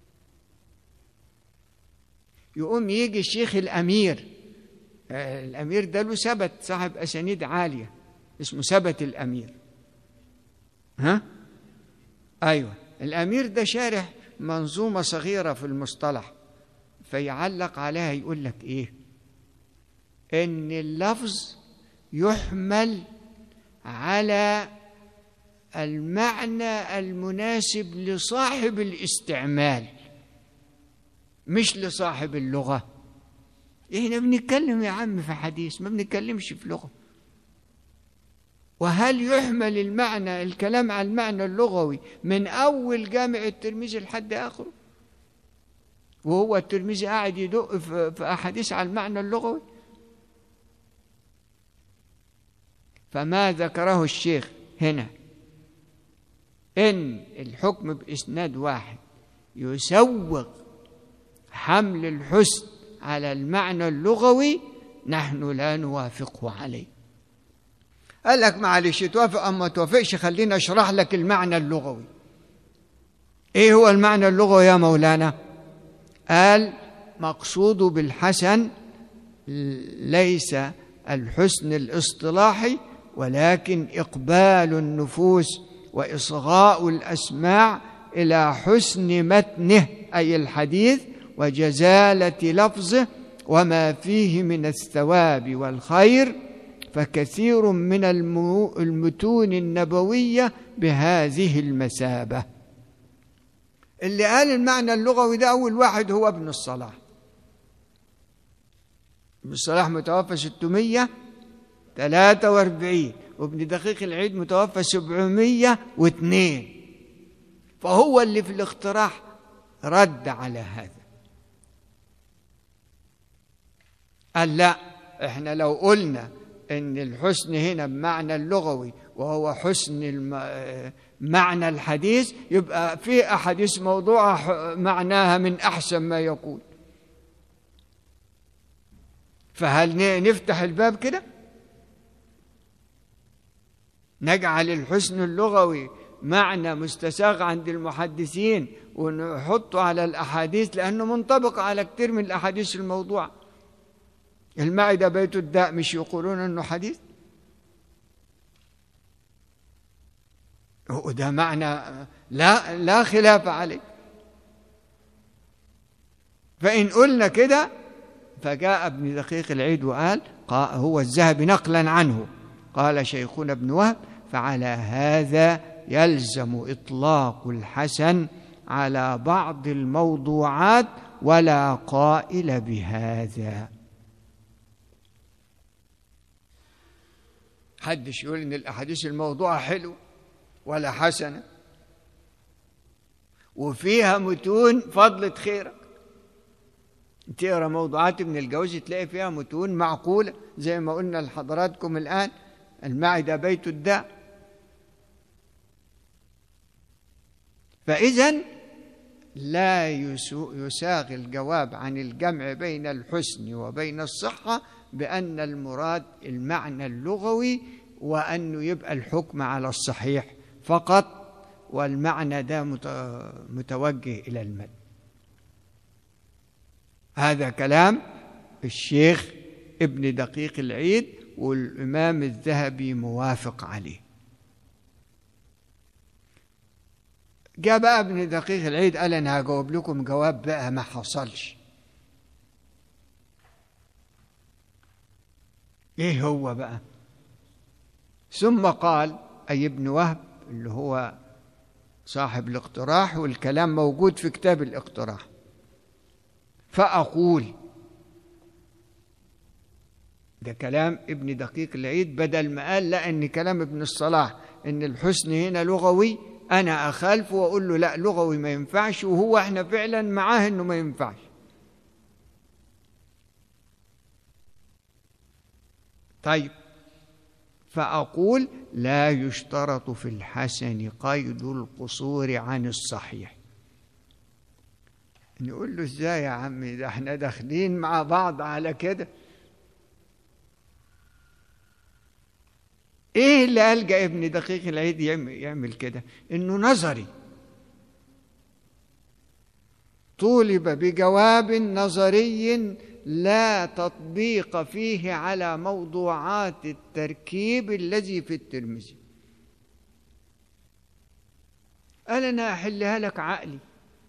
يقوم يجي الشيخ الامير الامير ده له ثبت صاحب اسانيد عاليه اسمه ثبت الامير ها ايوه الامير ده شارح منظومه صغيره في المصطلح فيعلق عليها يقول لك ايه ان اللفظ يحمل على المعنى المناسب لصاحب الاستعمال مش لصاحب اللغه احنا بنتكلم يا عم في حديث ما بنتكلمش في لغه وهل يحمل المعنى الكلام على المعنى اللغوي من اول جامع الترمذي لحد اخره وهو الترمذي قاعد يدق في احاديث على المعنى اللغوي فما ذكره الشيخ هنا ان الحكم باسناد واحد يسوغ حمل الحسن على المعنى اللغوي نحن لا نوافقه عليه قال لك معلش توافق أما توافقش خلينا أشرح لك المعنى اللغوي إيه هو المعنى اللغوي يا مولانا قال مقصود بالحسن ليس الحسن الاصطلاحي ولكن إقبال النفوس وإصغاء الأسماع إلى حسن متنه أي الحديث وجزالة لفظه وما فيه من الثواب والخير فكثير من المتون النبوية بهذه المثابة اللي قال المعنى اللغوي ده أول واحد هو ابن الصلاح ابن الصلاح متوفى 643 وابن دقيق العيد متوفى 702 فهو اللي في الاقتراح رد على هذا قال لا احنا لو قلنا ان الحسن هنا بمعنى اللغوي وهو حسن الم... معنى الحديث يبقى في احاديث موضوعه معناها من احسن ما يكون فهل نفتح الباب كده نجعل الحسن اللغوي معنى مستساغ عند المحدثين ونحطه على الاحاديث لانه منطبق على كثير من الاحاديث الموضوعه المعدة بيت الداء مش يقولون انه حديث وده معنى لا لا خلاف عليه فإن قلنا كده فجاء ابن دقيق العيد وقال هو الذهبي نقلا عنه قال شيخنا ابن وهب فعلى هذا يلزم إطلاق الحسن على بعض الموضوعات ولا قائل بهذا حدش يقول ان الاحاديث الموضوعه حلو ولا حسنه وفيها متون فضلة خيرك تقرا موضوعات ابن الجوزي تلاقي فيها متون معقوله زي ما قلنا لحضراتكم الان المعده بيت الداء فاذا لا يساغ الجواب عن الجمع بين الحسن وبين الصحه بأن المراد المعنى اللغوي وأنه يبقى الحكم على الصحيح فقط والمعنى ده متوجه إلى المد هذا كلام الشيخ ابن دقيق العيد والإمام الذهبي موافق عليه جاء بقى ابن دقيق العيد قال أنا هجاوب لكم جواب بقى ما حصلش إيه هو بقى ثم قال أي ابن وهب اللي هو صاحب الاقتراح والكلام موجود في كتاب الاقتراح فأقول ده كلام ابن دقيق العيد بدل ما قال لا ان كلام ابن الصلاح ان الحسن هنا لغوي انا اخالفه واقول له لا لغوي ما ينفعش وهو احنا فعلا معاه انه ما ينفعش طيب فاقول لا يشترط في الحسن قيد القصور عن الصحيح نقول له ازاي يا عمي ده احنا داخلين مع بعض على كده ايه اللي ألجأ ابن دقيق العيد يعمل كده انه نظري طولب بجواب نظري لا تطبيق فيه على موضوعات التركيب الذي في الترمذي قال انا احلها لك عقلي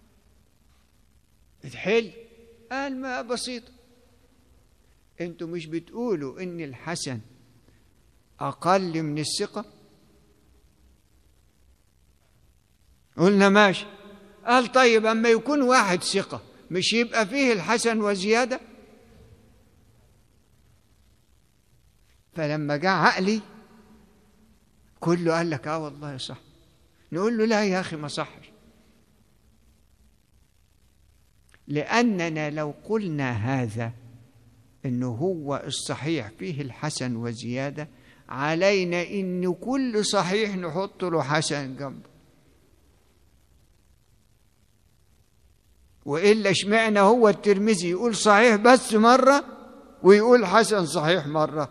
تحل قال ما بسيطه انتوا مش بتقولوا ان الحسن أقل من الثقة قلنا ماشي قال طيب أما يكون واحد ثقة مش يبقى فيه الحسن وزيادة فلما جاء عقلي كله قال لك اه والله صح نقول له لا يا أخي ما صحش لأننا لو قلنا هذا انه هو الصحيح فيه الحسن وزياده علينا ان كل صحيح نحط له حسن جنبه والا اشمعنى هو الترمذي يقول صحيح بس مره ويقول حسن صحيح مره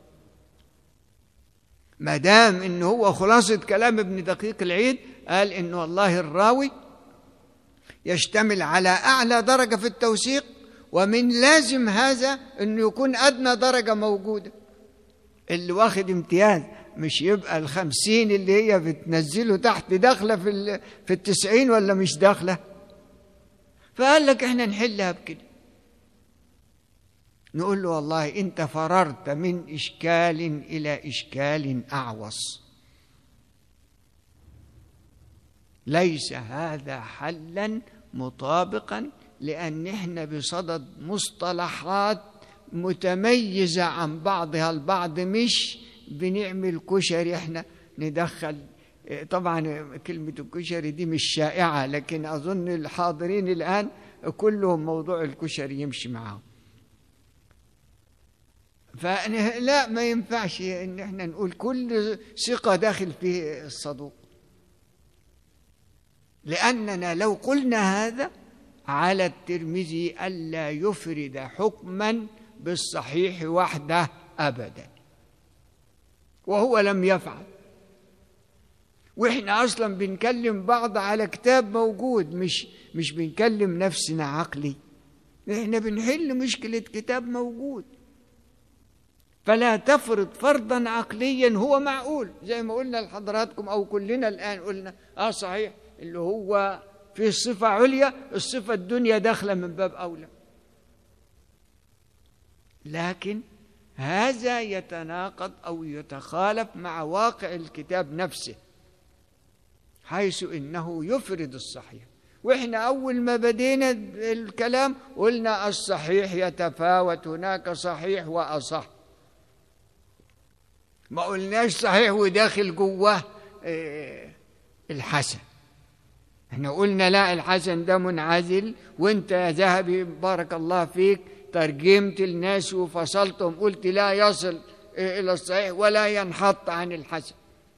ما دام ان هو خلاصه كلام ابن دقيق العيد قال ان والله الراوي يشتمل على اعلى درجه في التوثيق ومن لازم هذا انه يكون ادنى درجه موجوده اللي واخد امتياز مش يبقى الخمسين اللي هي بتنزله تحت داخلة في, في التسعين ولا مش داخلة فقال لك احنا نحلها بكده نقول له والله انت فررت من اشكال الى اشكال اعوص ليس هذا حلا مطابقا لان احنا بصدد مصطلحات متميزة عن بعضها البعض مش بنعمل كشري احنا ندخل طبعا كلمة الكشري دي مش شائعة لكن أظن الحاضرين الآن كلهم موضوع الكشري يمشي معهم فلا ما ينفعش ان احنا نقول كل ثقة داخل فيه الصدوق لأننا لو قلنا هذا على الترمذي ألا يفرد حكما بالصحيح وحده ابدا وهو لم يفعل واحنا اصلا بنكلم بعض على كتاب موجود مش مش بنكلم نفسنا عقلي احنا بنحل مشكله كتاب موجود فلا تفرض فرضا عقليا هو معقول زي ما قلنا لحضراتكم او كلنا الان قلنا اه صحيح اللي هو في صفه عليا الصفه الدنيا داخله من باب اولى لكن هذا يتناقض او يتخالف مع واقع الكتاب نفسه حيث انه يفرد الصحيح واحنا اول ما بدينا الكلام قلنا الصحيح يتفاوت هناك صحيح واصح ما قلناش صحيح وداخل جواه إيه، الحسن احنا قلنا لا الحسن ده منعزل وانت يا ذهبي بارك الله فيك ترجمت الناس وفصلتهم قلت لا يصل إلى الصحيح ولا ينحط عن الحسن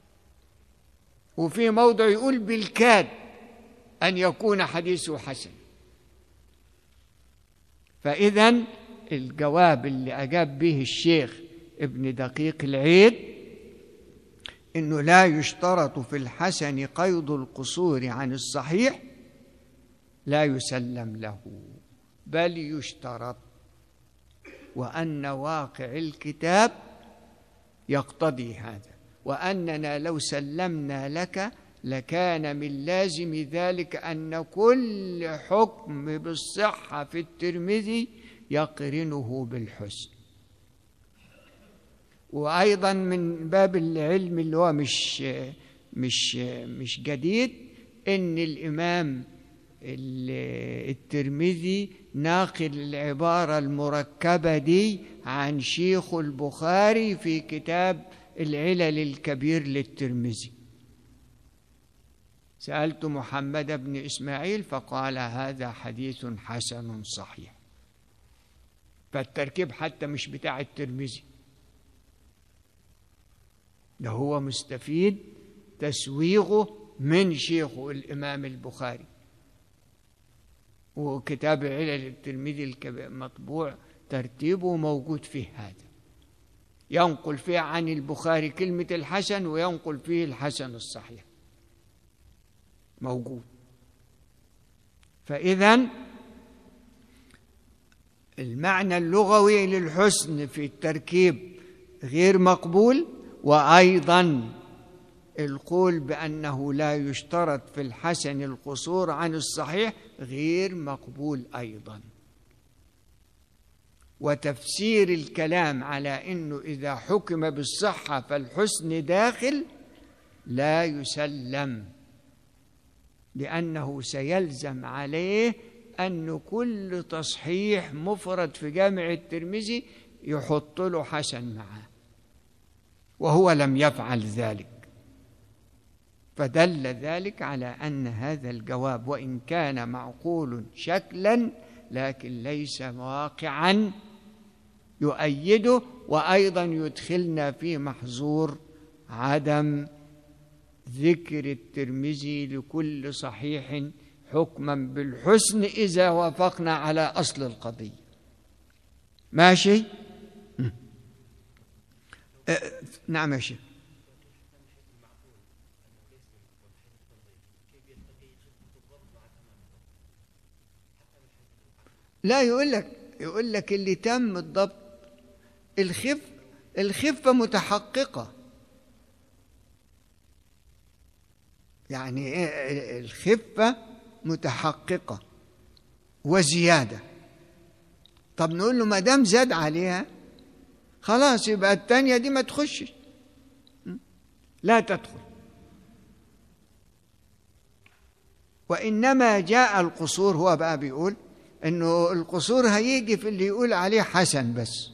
وفي موضع يقول بالكاد أن يكون حديثه حسن فإذا الجواب اللي أجاب به الشيخ ابن دقيق العيد انه لا يشترط في الحسن قيض القصور عن الصحيح لا يسلم له بل يشترط وان واقع الكتاب يقتضي هذا واننا لو سلمنا لك لكان من لازم ذلك ان كل حكم بالصحه في الترمذي يقرنه بالحسن وايضا من باب العلم اللي هو مش مش مش جديد ان الامام الترمذي ناقل العباره المركبه دي عن شيخ البخاري في كتاب العلل الكبير للترمذي سالت محمد بن اسماعيل فقال هذا حديث حسن صحيح فالتركيب حتى مش بتاع الترمذي ده هو مستفيد تسويغه من شيخه الإمام البخاري وكتاب علل الترمذي الكبير مطبوع ترتيبه موجود فيه هذا ينقل فيه عن البخاري كلمة الحسن وينقل فيه الحسن الصحيح موجود فإذا المعنى اللغوي للحسن في التركيب غير مقبول وايضا القول بانه لا يشترط في الحسن القصور عن الصحيح غير مقبول ايضا وتفسير الكلام على انه اذا حكم بالصحه فالحسن داخل لا يسلم لانه سيلزم عليه ان كل تصحيح مفرد في جامع الترمذي يحط له حسن معه وهو لم يفعل ذلك فدل ذلك على ان هذا الجواب وان كان معقول شكلا لكن ليس واقعا يؤيده وايضا يدخلنا في محظور عدم ذكر الترمذي لكل صحيح حكما بالحسن اذا وافقنا على اصل القضيه ماشي أه نعم يا شيخ لا يقول لك يقول لك اللي تم الضبط الخف الخفة متحققة يعني الخفة متحققة وزيادة طب نقول له ما دام زاد عليها خلاص يبقى الثانية دي ما تخشش لا تدخل وإنما جاء القصور هو بقى بيقول إنه القصور هيجي في اللي يقول عليه حسن بس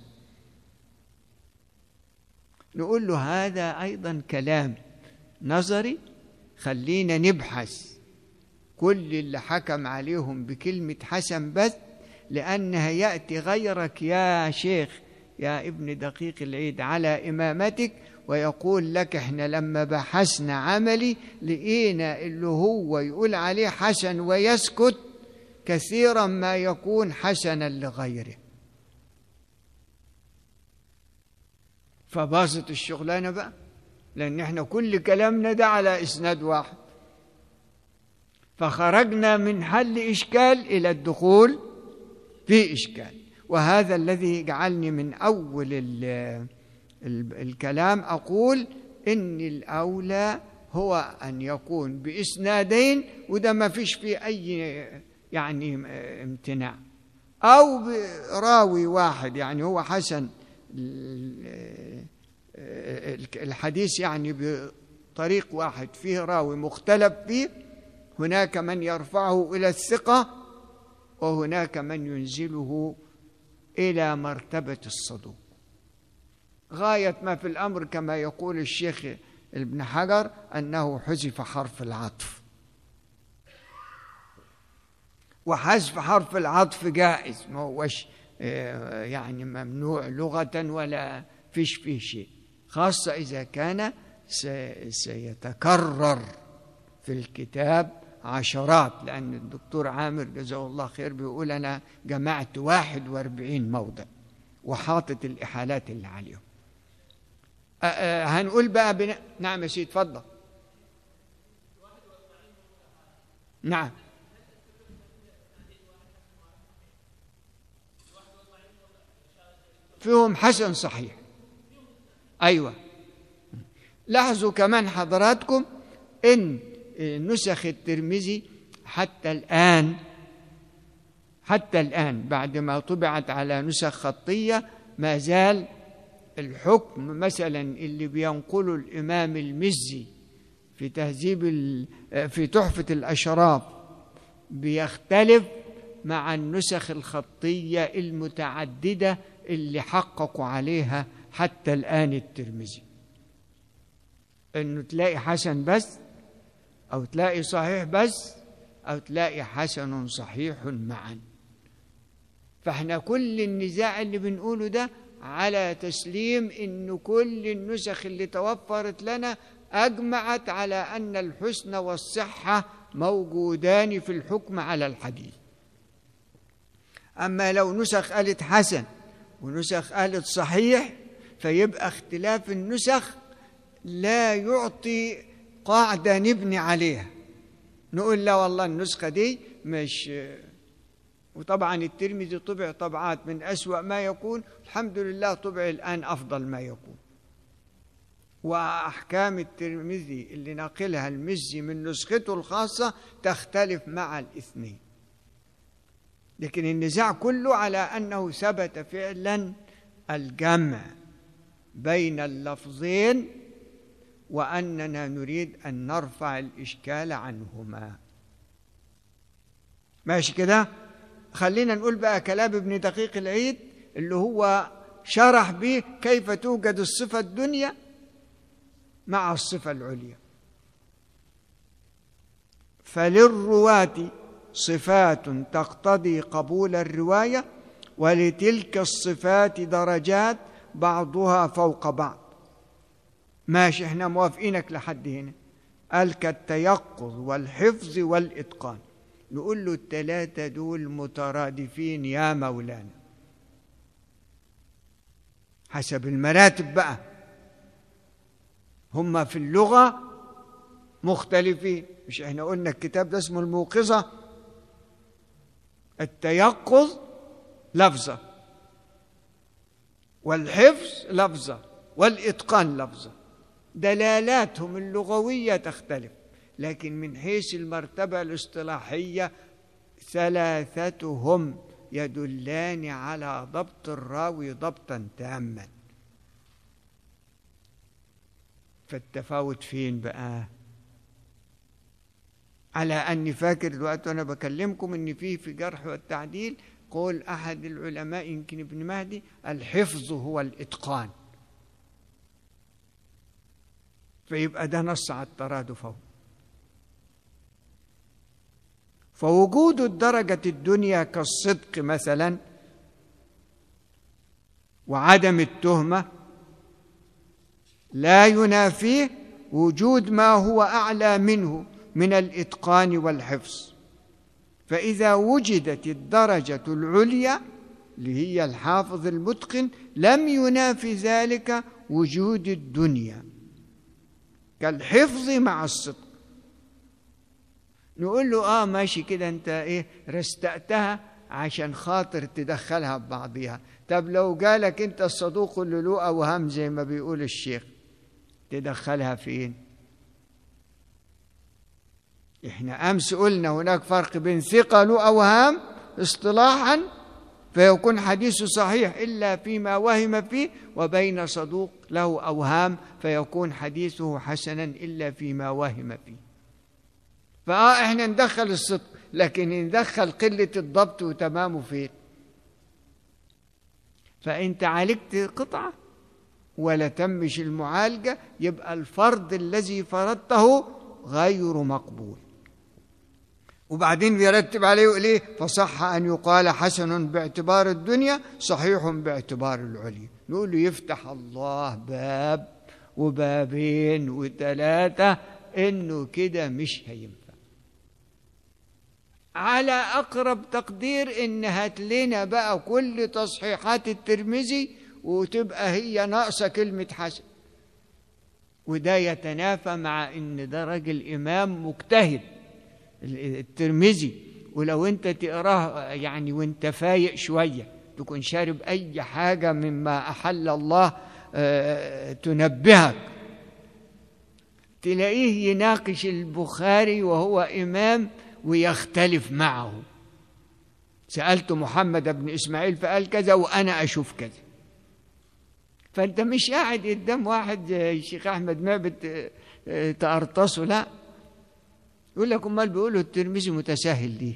نقول له هذا أيضا كلام نظري خلينا نبحث كل اللي حكم عليهم بكلمة حسن بس لأنها يأتي غيرك يا شيخ يا ابن دقيق العيد على إمامتك ويقول لك احنا لما بحثنا عملي لقينا اللي هو يقول عليه حسن ويسكت كثيرا ما يكون حسنا لغيره فباظت الشغلانه بقى لان احنا كل كلامنا ده على اسناد واحد فخرجنا من حل اشكال الى الدخول في اشكال وهذا الذي جعلني من اول ال ال الكلام اقول ان الاولى هو ان يكون باسنادين وده ما فيش فيه اي يعني امتناع او راوي واحد يعني هو حسن الحديث يعني بطريق واحد فيه راوي مختلف فيه هناك من يرفعه الى الثقه وهناك من ينزله الى مرتبه الصدوق غايه ما في الامر كما يقول الشيخ ابن حجر انه حذف حرف العطف وحذف حرف العطف جائز ما هوش يعني ممنوع لغه ولا فيش فيه شيء خاصه اذا كان سيتكرر في الكتاب عشرات لأن الدكتور عامر جزاه الله خير بيقول أنا جمعت واحد واربعين موضع وحاطط الإحالات اللي عليهم أه أه هنقول بقى بنا... نعم يا سيدي اتفضل نعم فيهم حسن صحيح أيوة لاحظوا كمان حضراتكم إن نسخ الترمذي حتى الآن حتى الآن بعد ما طبعت على نسخ خطية ما زال الحكم مثلا اللي بينقله الإمام المزي في تهذيب في تحفة الأشراف بيختلف مع النسخ الخطية المتعددة اللي حققوا عليها حتى الآن الترمذي إنه تلاقي حسن بس أو تلاقي صحيح بس أو تلاقي حسن صحيح معا فاحنا كل النزاع اللي بنقوله ده على تسليم إن كل النسخ اللي توفرت لنا أجمعت على أن الحسن والصحة موجودان في الحكم على الحديث أما لو نسخ قالت حسن ونسخ قالت صحيح فيبقى اختلاف النسخ لا يعطي قاعدة نبني عليها نقول لا والله النسخة دي مش وطبعا الترمذي طبع طبعات من أسوأ ما يكون الحمد لله طبع الآن أفضل ما يكون وأحكام الترمذي اللي ناقلها المزي من نسخته الخاصة تختلف مع الاثنين لكن النزاع كله على أنه ثبت فعلا الجمع بين اللفظين وأننا نريد أن نرفع الإشكال عنهما ماشي كده خلينا نقول بقى كلام ابن دقيق العيد اللي هو شرح به كيف توجد الصفة الدنيا مع الصفة العليا فللرواة صفات تقتضي قبول الرواية ولتلك الصفات درجات بعضها فوق بعض ماشي احنا موافقينك لحد هنا قال كالتيقظ والحفظ والإتقان نقول له الثلاثة دول مترادفين يا مولانا حسب المراتب بقى هم في اللغة مختلفين مش احنا قلنا الكتاب ده اسمه الموقظة التيقظ لفظة والحفظ لفظة والإتقان لفظة دلالاتهم اللغوية تختلف لكن من حيث المرتبة الاصطلاحية ثلاثتهم يدلان على ضبط الراوي ضبطا تاما فالتفاوت فين بقى على أني فاكر دلوقتي وأنا بكلمكم إن في في جرح والتعديل قول أحد العلماء يمكن ابن مهدي الحفظ هو الإتقان فيبقى ده نص على الترادف اهو فوجود الدرجة الدنيا كالصدق مثلا وعدم التهمة لا ينافيه وجود ما هو أعلى منه من الإتقان والحفظ فإذا وجدت الدرجة العليا اللي هي الحافظ المتقن لم ينافي ذلك وجود الدنيا كالحفظ مع الصدق نقول له اه ماشي كده انت ايه رستقتها عشان خاطر تدخلها ببعضيها طب لو قالك انت الصدوق اللي له اوهام زي ما بيقول الشيخ تدخلها فين احنا امس قلنا هناك فرق بين ثقه له اوهام اصطلاحا فيكون حديثه صحيح الا فيما وهم فيه وبين صدوق له اوهام فيكون حديثه حسنا الا فيما وهم فيه فاه احنا ندخل الصدق لكن ندخل قله الضبط وتمامه فين فانت عالجت قطعه ولا تمش المعالجه يبقى الفرض الذي فرضته غير مقبول وبعدين بيرتب عليه يقول ايه فصح ان يقال حسن باعتبار الدنيا صحيح باعتبار العليا نقول له يفتح الله باب وبابين وثلاثه انه كده مش هينفع على اقرب تقدير ان هات لنا بقى كل تصحيحات الترمذي وتبقى هي ناقصه كلمه حسن وده يتنافى مع ان ده راجل امام مجتهد الترمذي ولو انت تقراه يعني وانت فايق شويه تكون شارب اي حاجه مما احل الله آه، تنبهك تلاقيه يناقش البخاري وهو امام ويختلف معه سالت محمد بن اسماعيل فقال كذا وانا اشوف كذا فانت مش قاعد قدام واحد زي الشيخ احمد معبد آه، تقرطصه لا يقول لك امال بيقولوا الترمذي متساهل ليه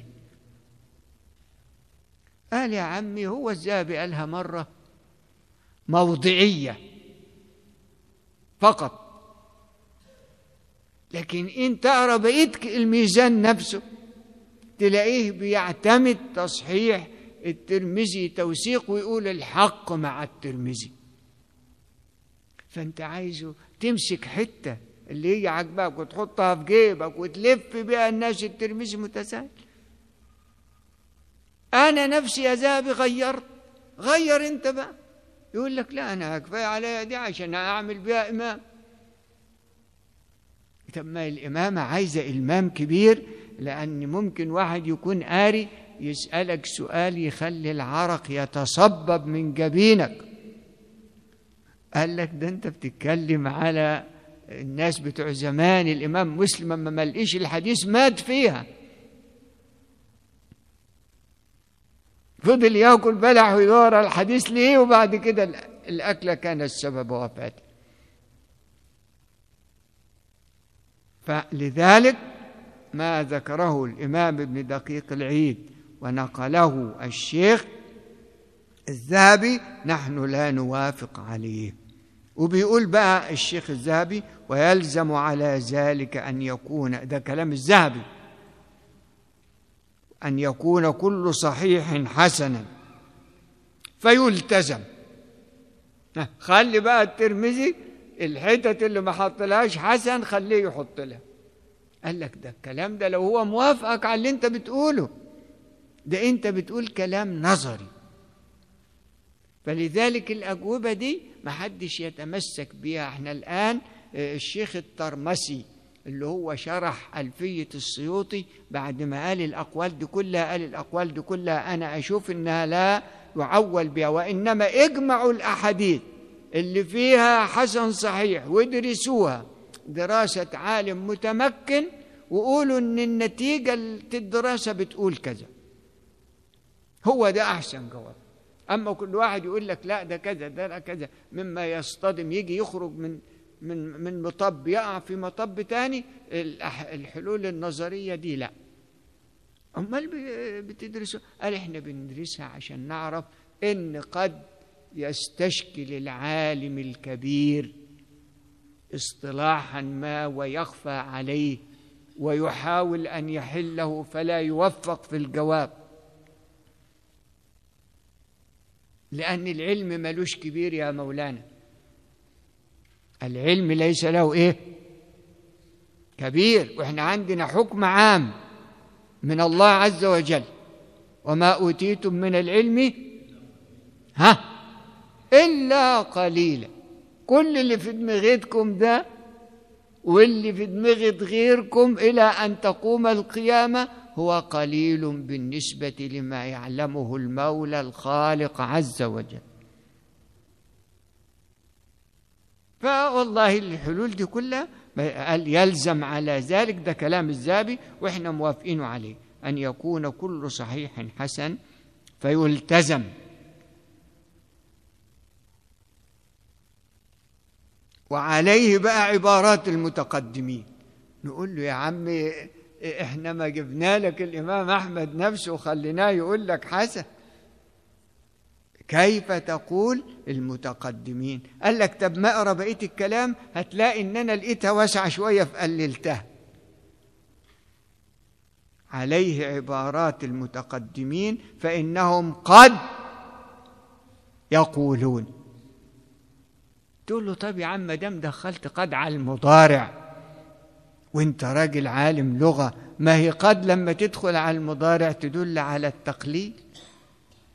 قال يا عمي هو الذهبي قالها مره موضعيه فقط لكن ان تقرا بقيه الميزان نفسه تلاقيه بيعتمد تصحيح الترمذي توثيق ويقول الحق مع الترمذي فانت عايزه تمسك حته اللي هي عاجباك وتحطها في جيبك وتلف بيها الناس الترمذي متساهل انا نفسي يا ذهبي غيرت غير انت بقى يقول لك لا انا كفايه عليا دي عشان اعمل بيها امام طب ما الامامه عايزه المام كبير لان ممكن واحد يكون قاري يسالك سؤال يخلي العرق يتصبب من جبينك قال لك ده انت بتتكلم على الناس بتوع زمان الامام مسلم ما ملقيش الحديث مات فيها فضل ياكل بلح ويدور على الحديث ليه وبعد كده الاكله كان السبب وفاته فلذلك ما ذكره الامام ابن دقيق العيد ونقله الشيخ الذهبي نحن لا نوافق عليه وبيقول بقى الشيخ الذهبي ويلزم على ذلك ان يكون ده كلام الذهبي ان يكون كل صحيح حسنا فيلتزم خلي بقى الترمذي الحتت اللي ما حطلهاش حسن خليه يحط لها قال لك ده الكلام ده لو هو موافقك على اللي انت بتقوله ده انت بتقول كلام نظري فلذلك الأجوبة دي ما حدش يتمسك بيها احنا الآن الشيخ الترمسي اللي هو شرح ألفية السيوطي بعد ما قال الأقوال دي كلها قال الأقوال دي كلها أنا أشوف إنها لا يعول بها وإنما اجمعوا الأحاديث اللي فيها حسن صحيح وادرسوها دراسة عالم متمكن وقولوا إن النتيجة الدراسة بتقول كذا هو ده أحسن جواب أما كل واحد يقول لك لا ده كذا ده لا كذا مما يصطدم يجي يخرج من من من مطب يقع في مطب تاني الحلول النظرية دي لا أمال بتدرسوا قال إحنا بندرسها عشان نعرف إن قد يستشكل العالم الكبير اصطلاحا ما ويخفى عليه ويحاول أن يحله فلا يوفق في الجواب لأن العلم ملوش كبير يا مولانا العلم ليس له إيه كبير وإحنا عندنا حكم عام من الله عز وجل وما أوتيتم من العلم ها إلا قليلا كل اللي في دماغتكم ده واللي في دماغة غيركم إلى أن تقوم القيامة هو قليل بالنسبة لما يعلمه المولى الخالق عز وجل فوالله الحلول دي كلها قال يلزم على ذلك ده كلام الزابي واحنا موافقين عليه ان يكون كل صحيح حسن فيلتزم وعليه بقى عبارات المتقدمين نقول له يا عمي احنا ما جبنا لك الامام احمد نفسه وخليناه يقول لك حسن كيف تقول المتقدمين قال لك طب ما اقرا بقيه الكلام هتلاقي ان انا لقيتها واسعه شويه فقللتها عليه عبارات المتقدمين فانهم قد يقولون تقول له طب يا عم ما دام دخلت قد على المضارع وانت راجل عالم لغه ما هي قد لما تدخل على المضارع تدل على التقليد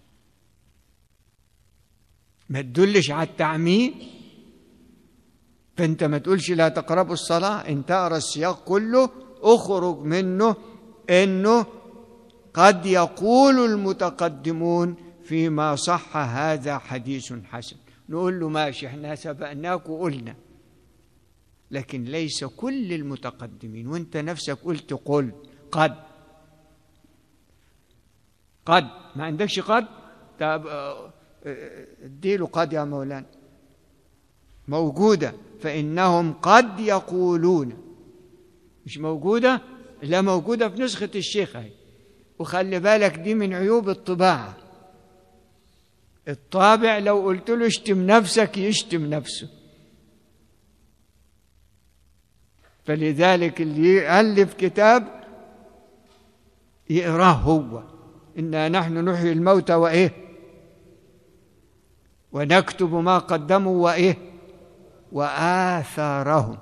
ما تدلش على التعميم فانت ما تقولش لا تقربوا الصلاه انت اقرا السياق كله اخرج منه انه قد يقول المتقدمون فيما صح هذا حديث حسن نقول له ماشي احنا سبقناك وقلنا لكن ليس كل المتقدمين وانت نفسك قلت قل قد قد ما عندكش قد طب اديله قد يا مولانا موجوده فانهم قد يقولون مش موجوده لا موجوده في نسخه الشيخ اهي وخلي بالك دي من عيوب الطباعه الطابع لو قلت له اشتم نفسك يشتم نفسه فلذلك اللي يألف كتاب يقراه هو إنا نحن نحيي الموتى وإيه ونكتب ما قدموا وإيه وآثارهم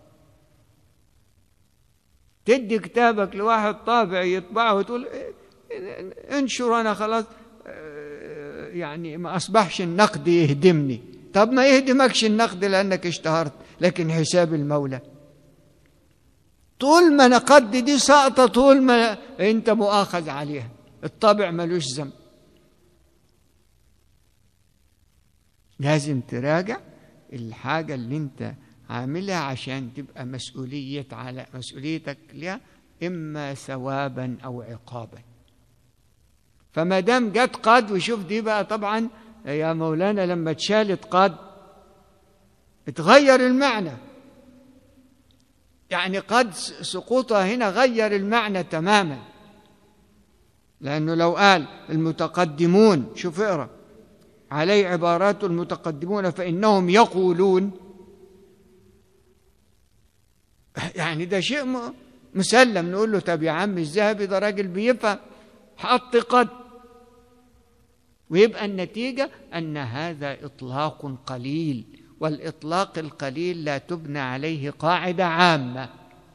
تدي كتابك لواحد طابع يطبعه وتقول انشر أنا خلاص يعني ما أصبحش النقد يهدمني طب ما يهدمكش النقد لأنك اشتهرت لكن حساب المولى طول ما نقد دي ساقطة طول ما أنت مؤاخذ عليها الطبع ملوش ذنب لازم تراجع الحاجة اللي أنت عاملها عشان تبقى مسؤولية على مسؤوليتك لها إما ثوابا أو عقابا فما دام جت قد وشوف دي بقى طبعا يا مولانا لما اتشالت قد اتغير المعنى يعني قد سقوطها هنا غير المعنى تماما لأنه لو قال المتقدمون شوف اقرأ عليه عبارات المتقدمون فإنهم يقولون يعني ده شيء مسلم نقول له طب يا عم الذهبي ده راجل بيفهم حط قد ويبقى النتيجة أن هذا إطلاق قليل والإطلاق القليل لا تبنى عليه قاعدة عامة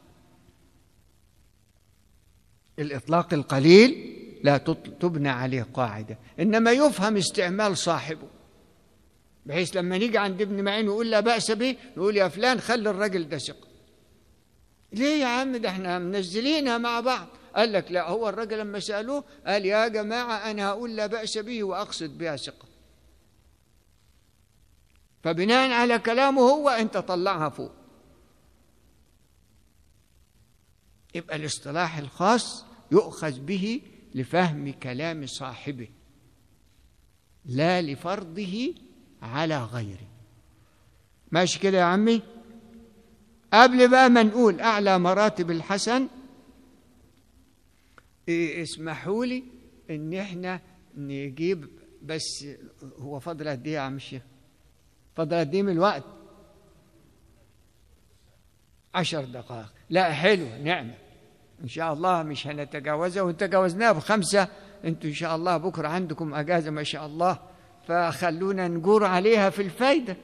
الإطلاق القليل لا تبنى عليه قاعدة إنما يفهم استعمال صاحبه بحيث لما نيجي عند ابن معين ويقول لا بأس به نقول يا فلان خلي الرجل ده ثقة ليه يا عم ده احنا منزلينها مع بعض قال لك لا هو الرجل لما سألوه قال يا جماعة أنا هقول لا بأس به وأقصد بها ثقة فبناء على كلامه هو أنت طلعها فوق يبقى الاصطلاح الخاص يؤخذ به لفهم كلام صاحبه لا لفرضه على غيره ماشي كده يا عمي قبل بقى ما نقول أعلى مراتب الحسن إيه اسمحوا لي ان احنا نجيب بس هو فاضل قد ايه يا عم الشيخ؟ فاضل قد ايه من الوقت؟ عشر دقائق لا حلو نعمة إن شاء الله مش هنتجاوزها وتجاوزناها بخمسة أنتوا إن شاء الله بكرة عندكم أجازة ما شاء الله فخلونا نجور عليها في الفايدة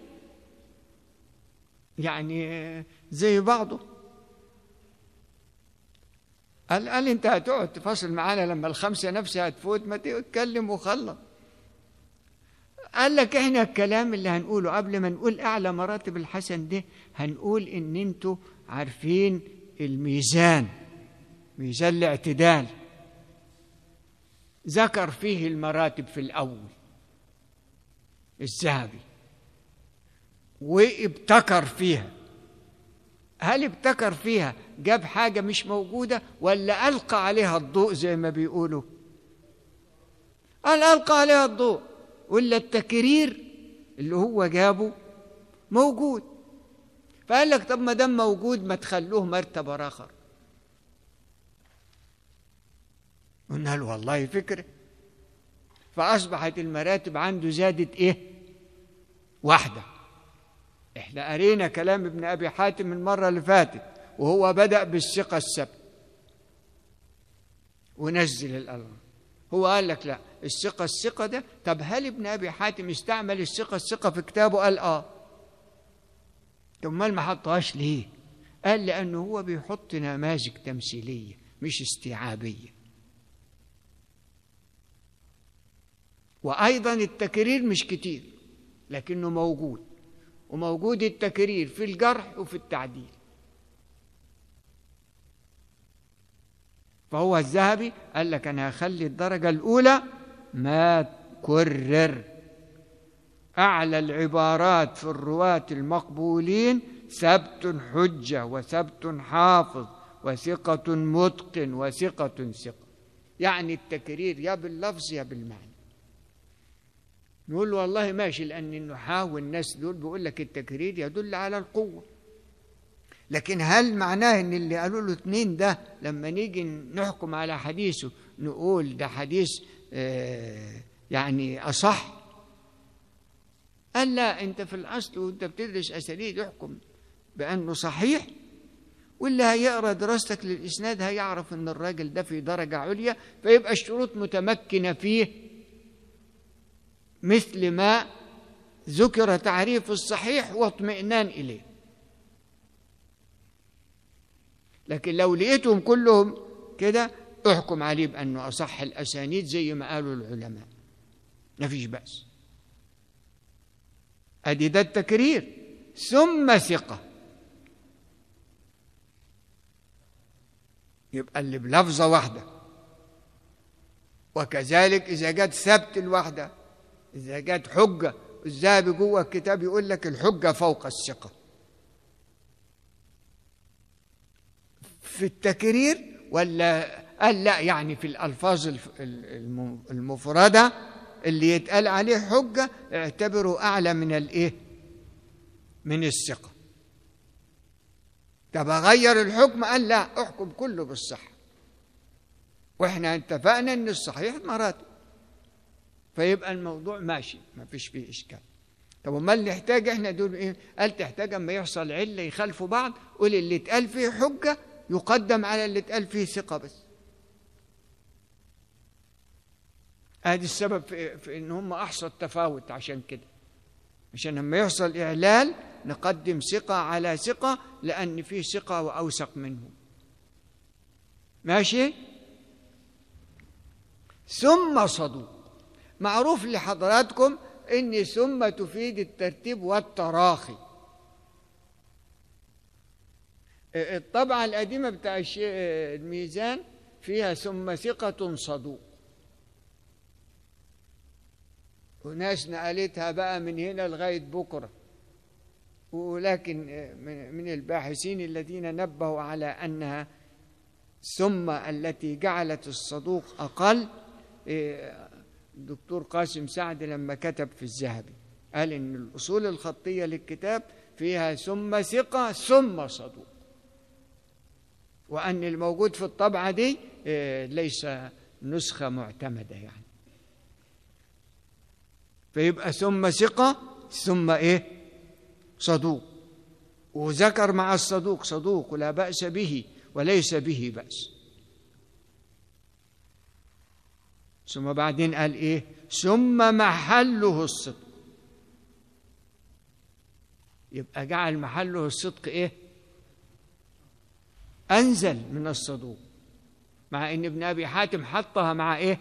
يعني زي بعضه قال قال انت هتقعد تفاصل معانا لما الخمسه نفسها تفوت ما تتكلم وخلص قال لك احنا الكلام اللي هنقوله قبل ما نقول اعلى مراتب الحسن ده هنقول ان انتوا عارفين الميزان ميزان الاعتدال ذكر فيه المراتب في الاول الذهبي وابتكر فيها هل ابتكر فيها جاب حاجة مش موجودة ولا ألقى عليها الضوء زي ما بيقولوا قال ألقى عليها الضوء ولا التكرير اللي هو جابه موجود فقال لك طب ما دام موجود ما تخلوه مرتبة آخر قلنا له والله فكرة فأصبحت المراتب عنده زادت إيه واحدة احنا قرينا كلام ابن ابي حاتم المره اللي فاتت وهو بدا بالثقه السبت ونزل الالم هو قال لك لا الثقه الثقه ده طب هل ابن ابي حاتم استعمل الثقه الثقه في كتابه قال اه طب امال ما حطهاش ليه قال لانه هو بيحط نماذج تمثيليه مش استيعابيه وايضا التكرير مش كتير لكنه موجود وموجود التكرير في الجرح وفي التعديل فهو الذهبي قال لك أنا هخلي الدرجة الأولى ما تكرر أعلى العبارات في الرواة المقبولين ثبت حجة وثبت حافظ وثقة متقن وثقة ثقة يعني التكرير يا باللفظ يا بالمعنى نقول له والله ماشي لأن النحاة والناس دول بيقول لك التكرير يدل على القوة لكن هل معناه ان اللي قالوا له اتنين ده لما نيجي نحكم على حديثه نقول ده حديث آه يعني اصح قال لا انت في الاصل وانت بتدرس اساليب يحكم بانه صحيح واللي هيقرا دراستك للاسناد هيعرف ان الراجل ده في درجه عليا فيبقى الشروط متمكنه فيه مثل ما ذكر تعريف الصحيح واطمئنان اليه لكن لو لقيتهم كلهم كده احكم عليه بانه اصح الاسانيد زي ما قالوا العلماء ما فيش باس ادي ده التكرير ثم ثقه يبقى اللي بلفظه واحده وكذلك اذا جت ثبت الوحده اذا جت حجه الذهبي جوه الكتاب يقول لك الحجه فوق الثقه في التكرير ولا قال لا يعني في الألفاظ المفردة اللي يتقال عليه حجة اعتبره أعلى من الإيه؟ من الثقة طب أغير الحكم قال لا احكم كله بالصحة واحنا اتفقنا ان الصحيح مراتب فيبقى الموضوع ماشي ما فيش فيه اشكال طب امال اللي يحتاج احنا دول ايه قال تحتاج اما يحصل عله يخالفوا بعض قول اللي اتقال فيه حجه يقدم على اللي اتقال فيه ثقة بس ادي السبب في, في ان هم احصى التفاوت عشان كده عشان لما يحصل اعلال نقدم ثقة على ثقة لأن فيه ثقة وأوثق منه ماشي ثم صدوق معروف لحضراتكم ان ثم تفيد الترتيب والتراخي الطبعة القديمة بتاع الميزان فيها ثم ثقة صدوق وناس نقلتها بقى من هنا لغاية بكرة ولكن من الباحثين الذين نبهوا على أنها ثم التي جعلت الصدوق أقل الدكتور قاسم سعد لما كتب في الذهبي قال إن الأصول الخطية للكتاب فيها ثم ثقة ثم صدوق وأن الموجود في الطبعة دي ليس نسخة معتمدة يعني فيبقى ثم ثقة ثم إيه صدوق وذكر مع الصدوق صدوق ولا بأس به وليس به بأس ثم بعدين قال إيه ثم محله الصدق يبقى جعل محله الصدق إيه أنزل من الصدوق مع إن ابن أبي حاتم حطها مع إيه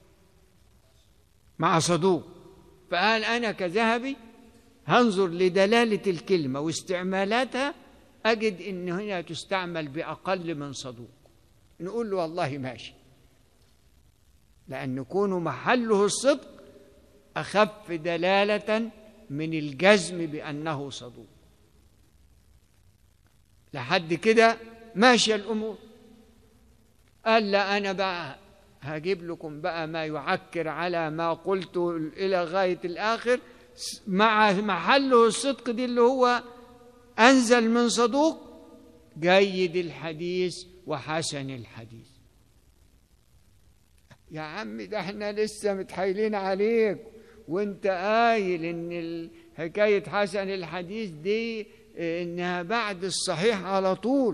مع صدوق فقال أنا كذهبي هنظر لدلالة الكلمة واستعمالاتها أجد إن هنا تستعمل بأقل من صدوق نقول له والله ماشي لأن يكون محله الصدق أخف دلالة من الجزم بأنه صدوق لحد كده ماشية الأمور قال لا أنا بقى هجيب لكم بقى ما يعكر على ما قلت إلى غاية الآخر مع محله الصدق دي اللي هو أنزل من صدوق جيد الحديث وحسن الحديث يا عم ده احنا لسه متحايلين عليك وانت قايل ان حكاية حسن الحديث دي انها بعد الصحيح على طول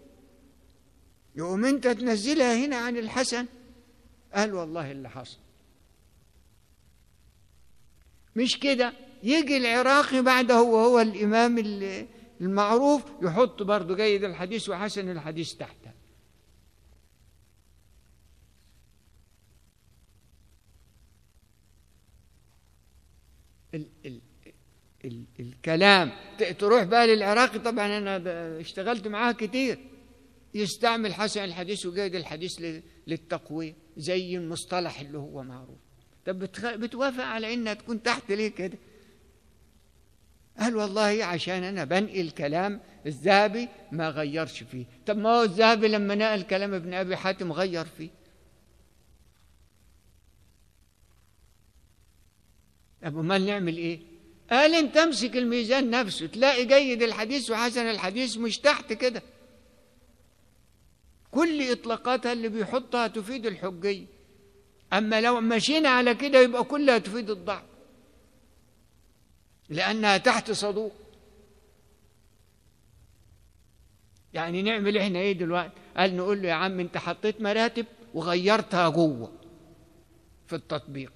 يقوم انت تنزلها هنا عن الحسن قال والله اللي حصل مش كده يجي العراقي بعده وهو الإمام المعروف يحط برضه جيد الحديث وحسن الحديث تحته ال ال ال الكلام تروح بقى للعراقي طبعا انا اشتغلت معاه كتير يستعمل حسن الحديث وجيد الحديث للتقوية زي المصطلح اللي هو معروف طب بتوافق على انها تكون تحت ليه كده قال والله عشان انا بنقل كلام الذهبي ما غيرش فيه طب ما هو الذهبي لما نقل كلام ابن ابي حاتم غير فيه طب امال نعمل ايه قال انت امسك الميزان نفسه تلاقي جيد الحديث وحسن الحديث مش تحت كده كل اطلاقاتها اللي بيحطها تفيد الحجيه اما لو مشينا على كده يبقى كلها تفيد الضعف لانها تحت صدوق يعني نعمل احنا ايه دلوقتي قال نقول له يا عم انت حطيت مراتب وغيرتها جوه في التطبيق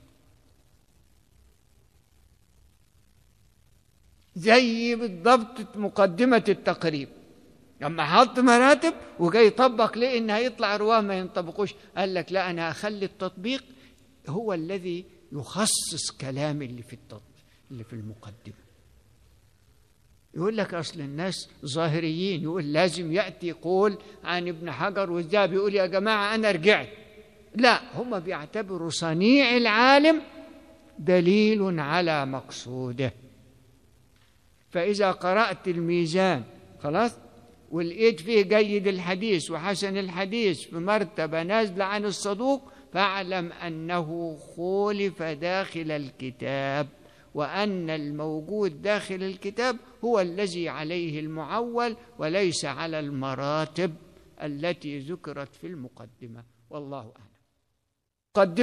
زي بالضبط مقدمة التقريب لما حط مراتب وجاي يطبق ليه ان هيطلع رواه ما ينطبقوش قال لك لا انا هخلي التطبيق هو الذي يخصص كلام اللي في التطبيق اللي في المقدمه يقول لك اصل الناس ظاهريين يقول لازم ياتي قول عن ابن حجر والذهبي يقول يا جماعه انا رجعت لا هم بيعتبروا صنيع العالم دليل على مقصوده فاذا قرات الميزان خلاص ولقيت فيه جيد الحديث وحسن الحديث في مرتبة نازلة عن الصدوق فاعلم أنه خولف داخل الكتاب وأن الموجود داخل الكتاب هو الذي عليه المعول وليس على المراتب التي ذكرت في المقدمة والله أعلم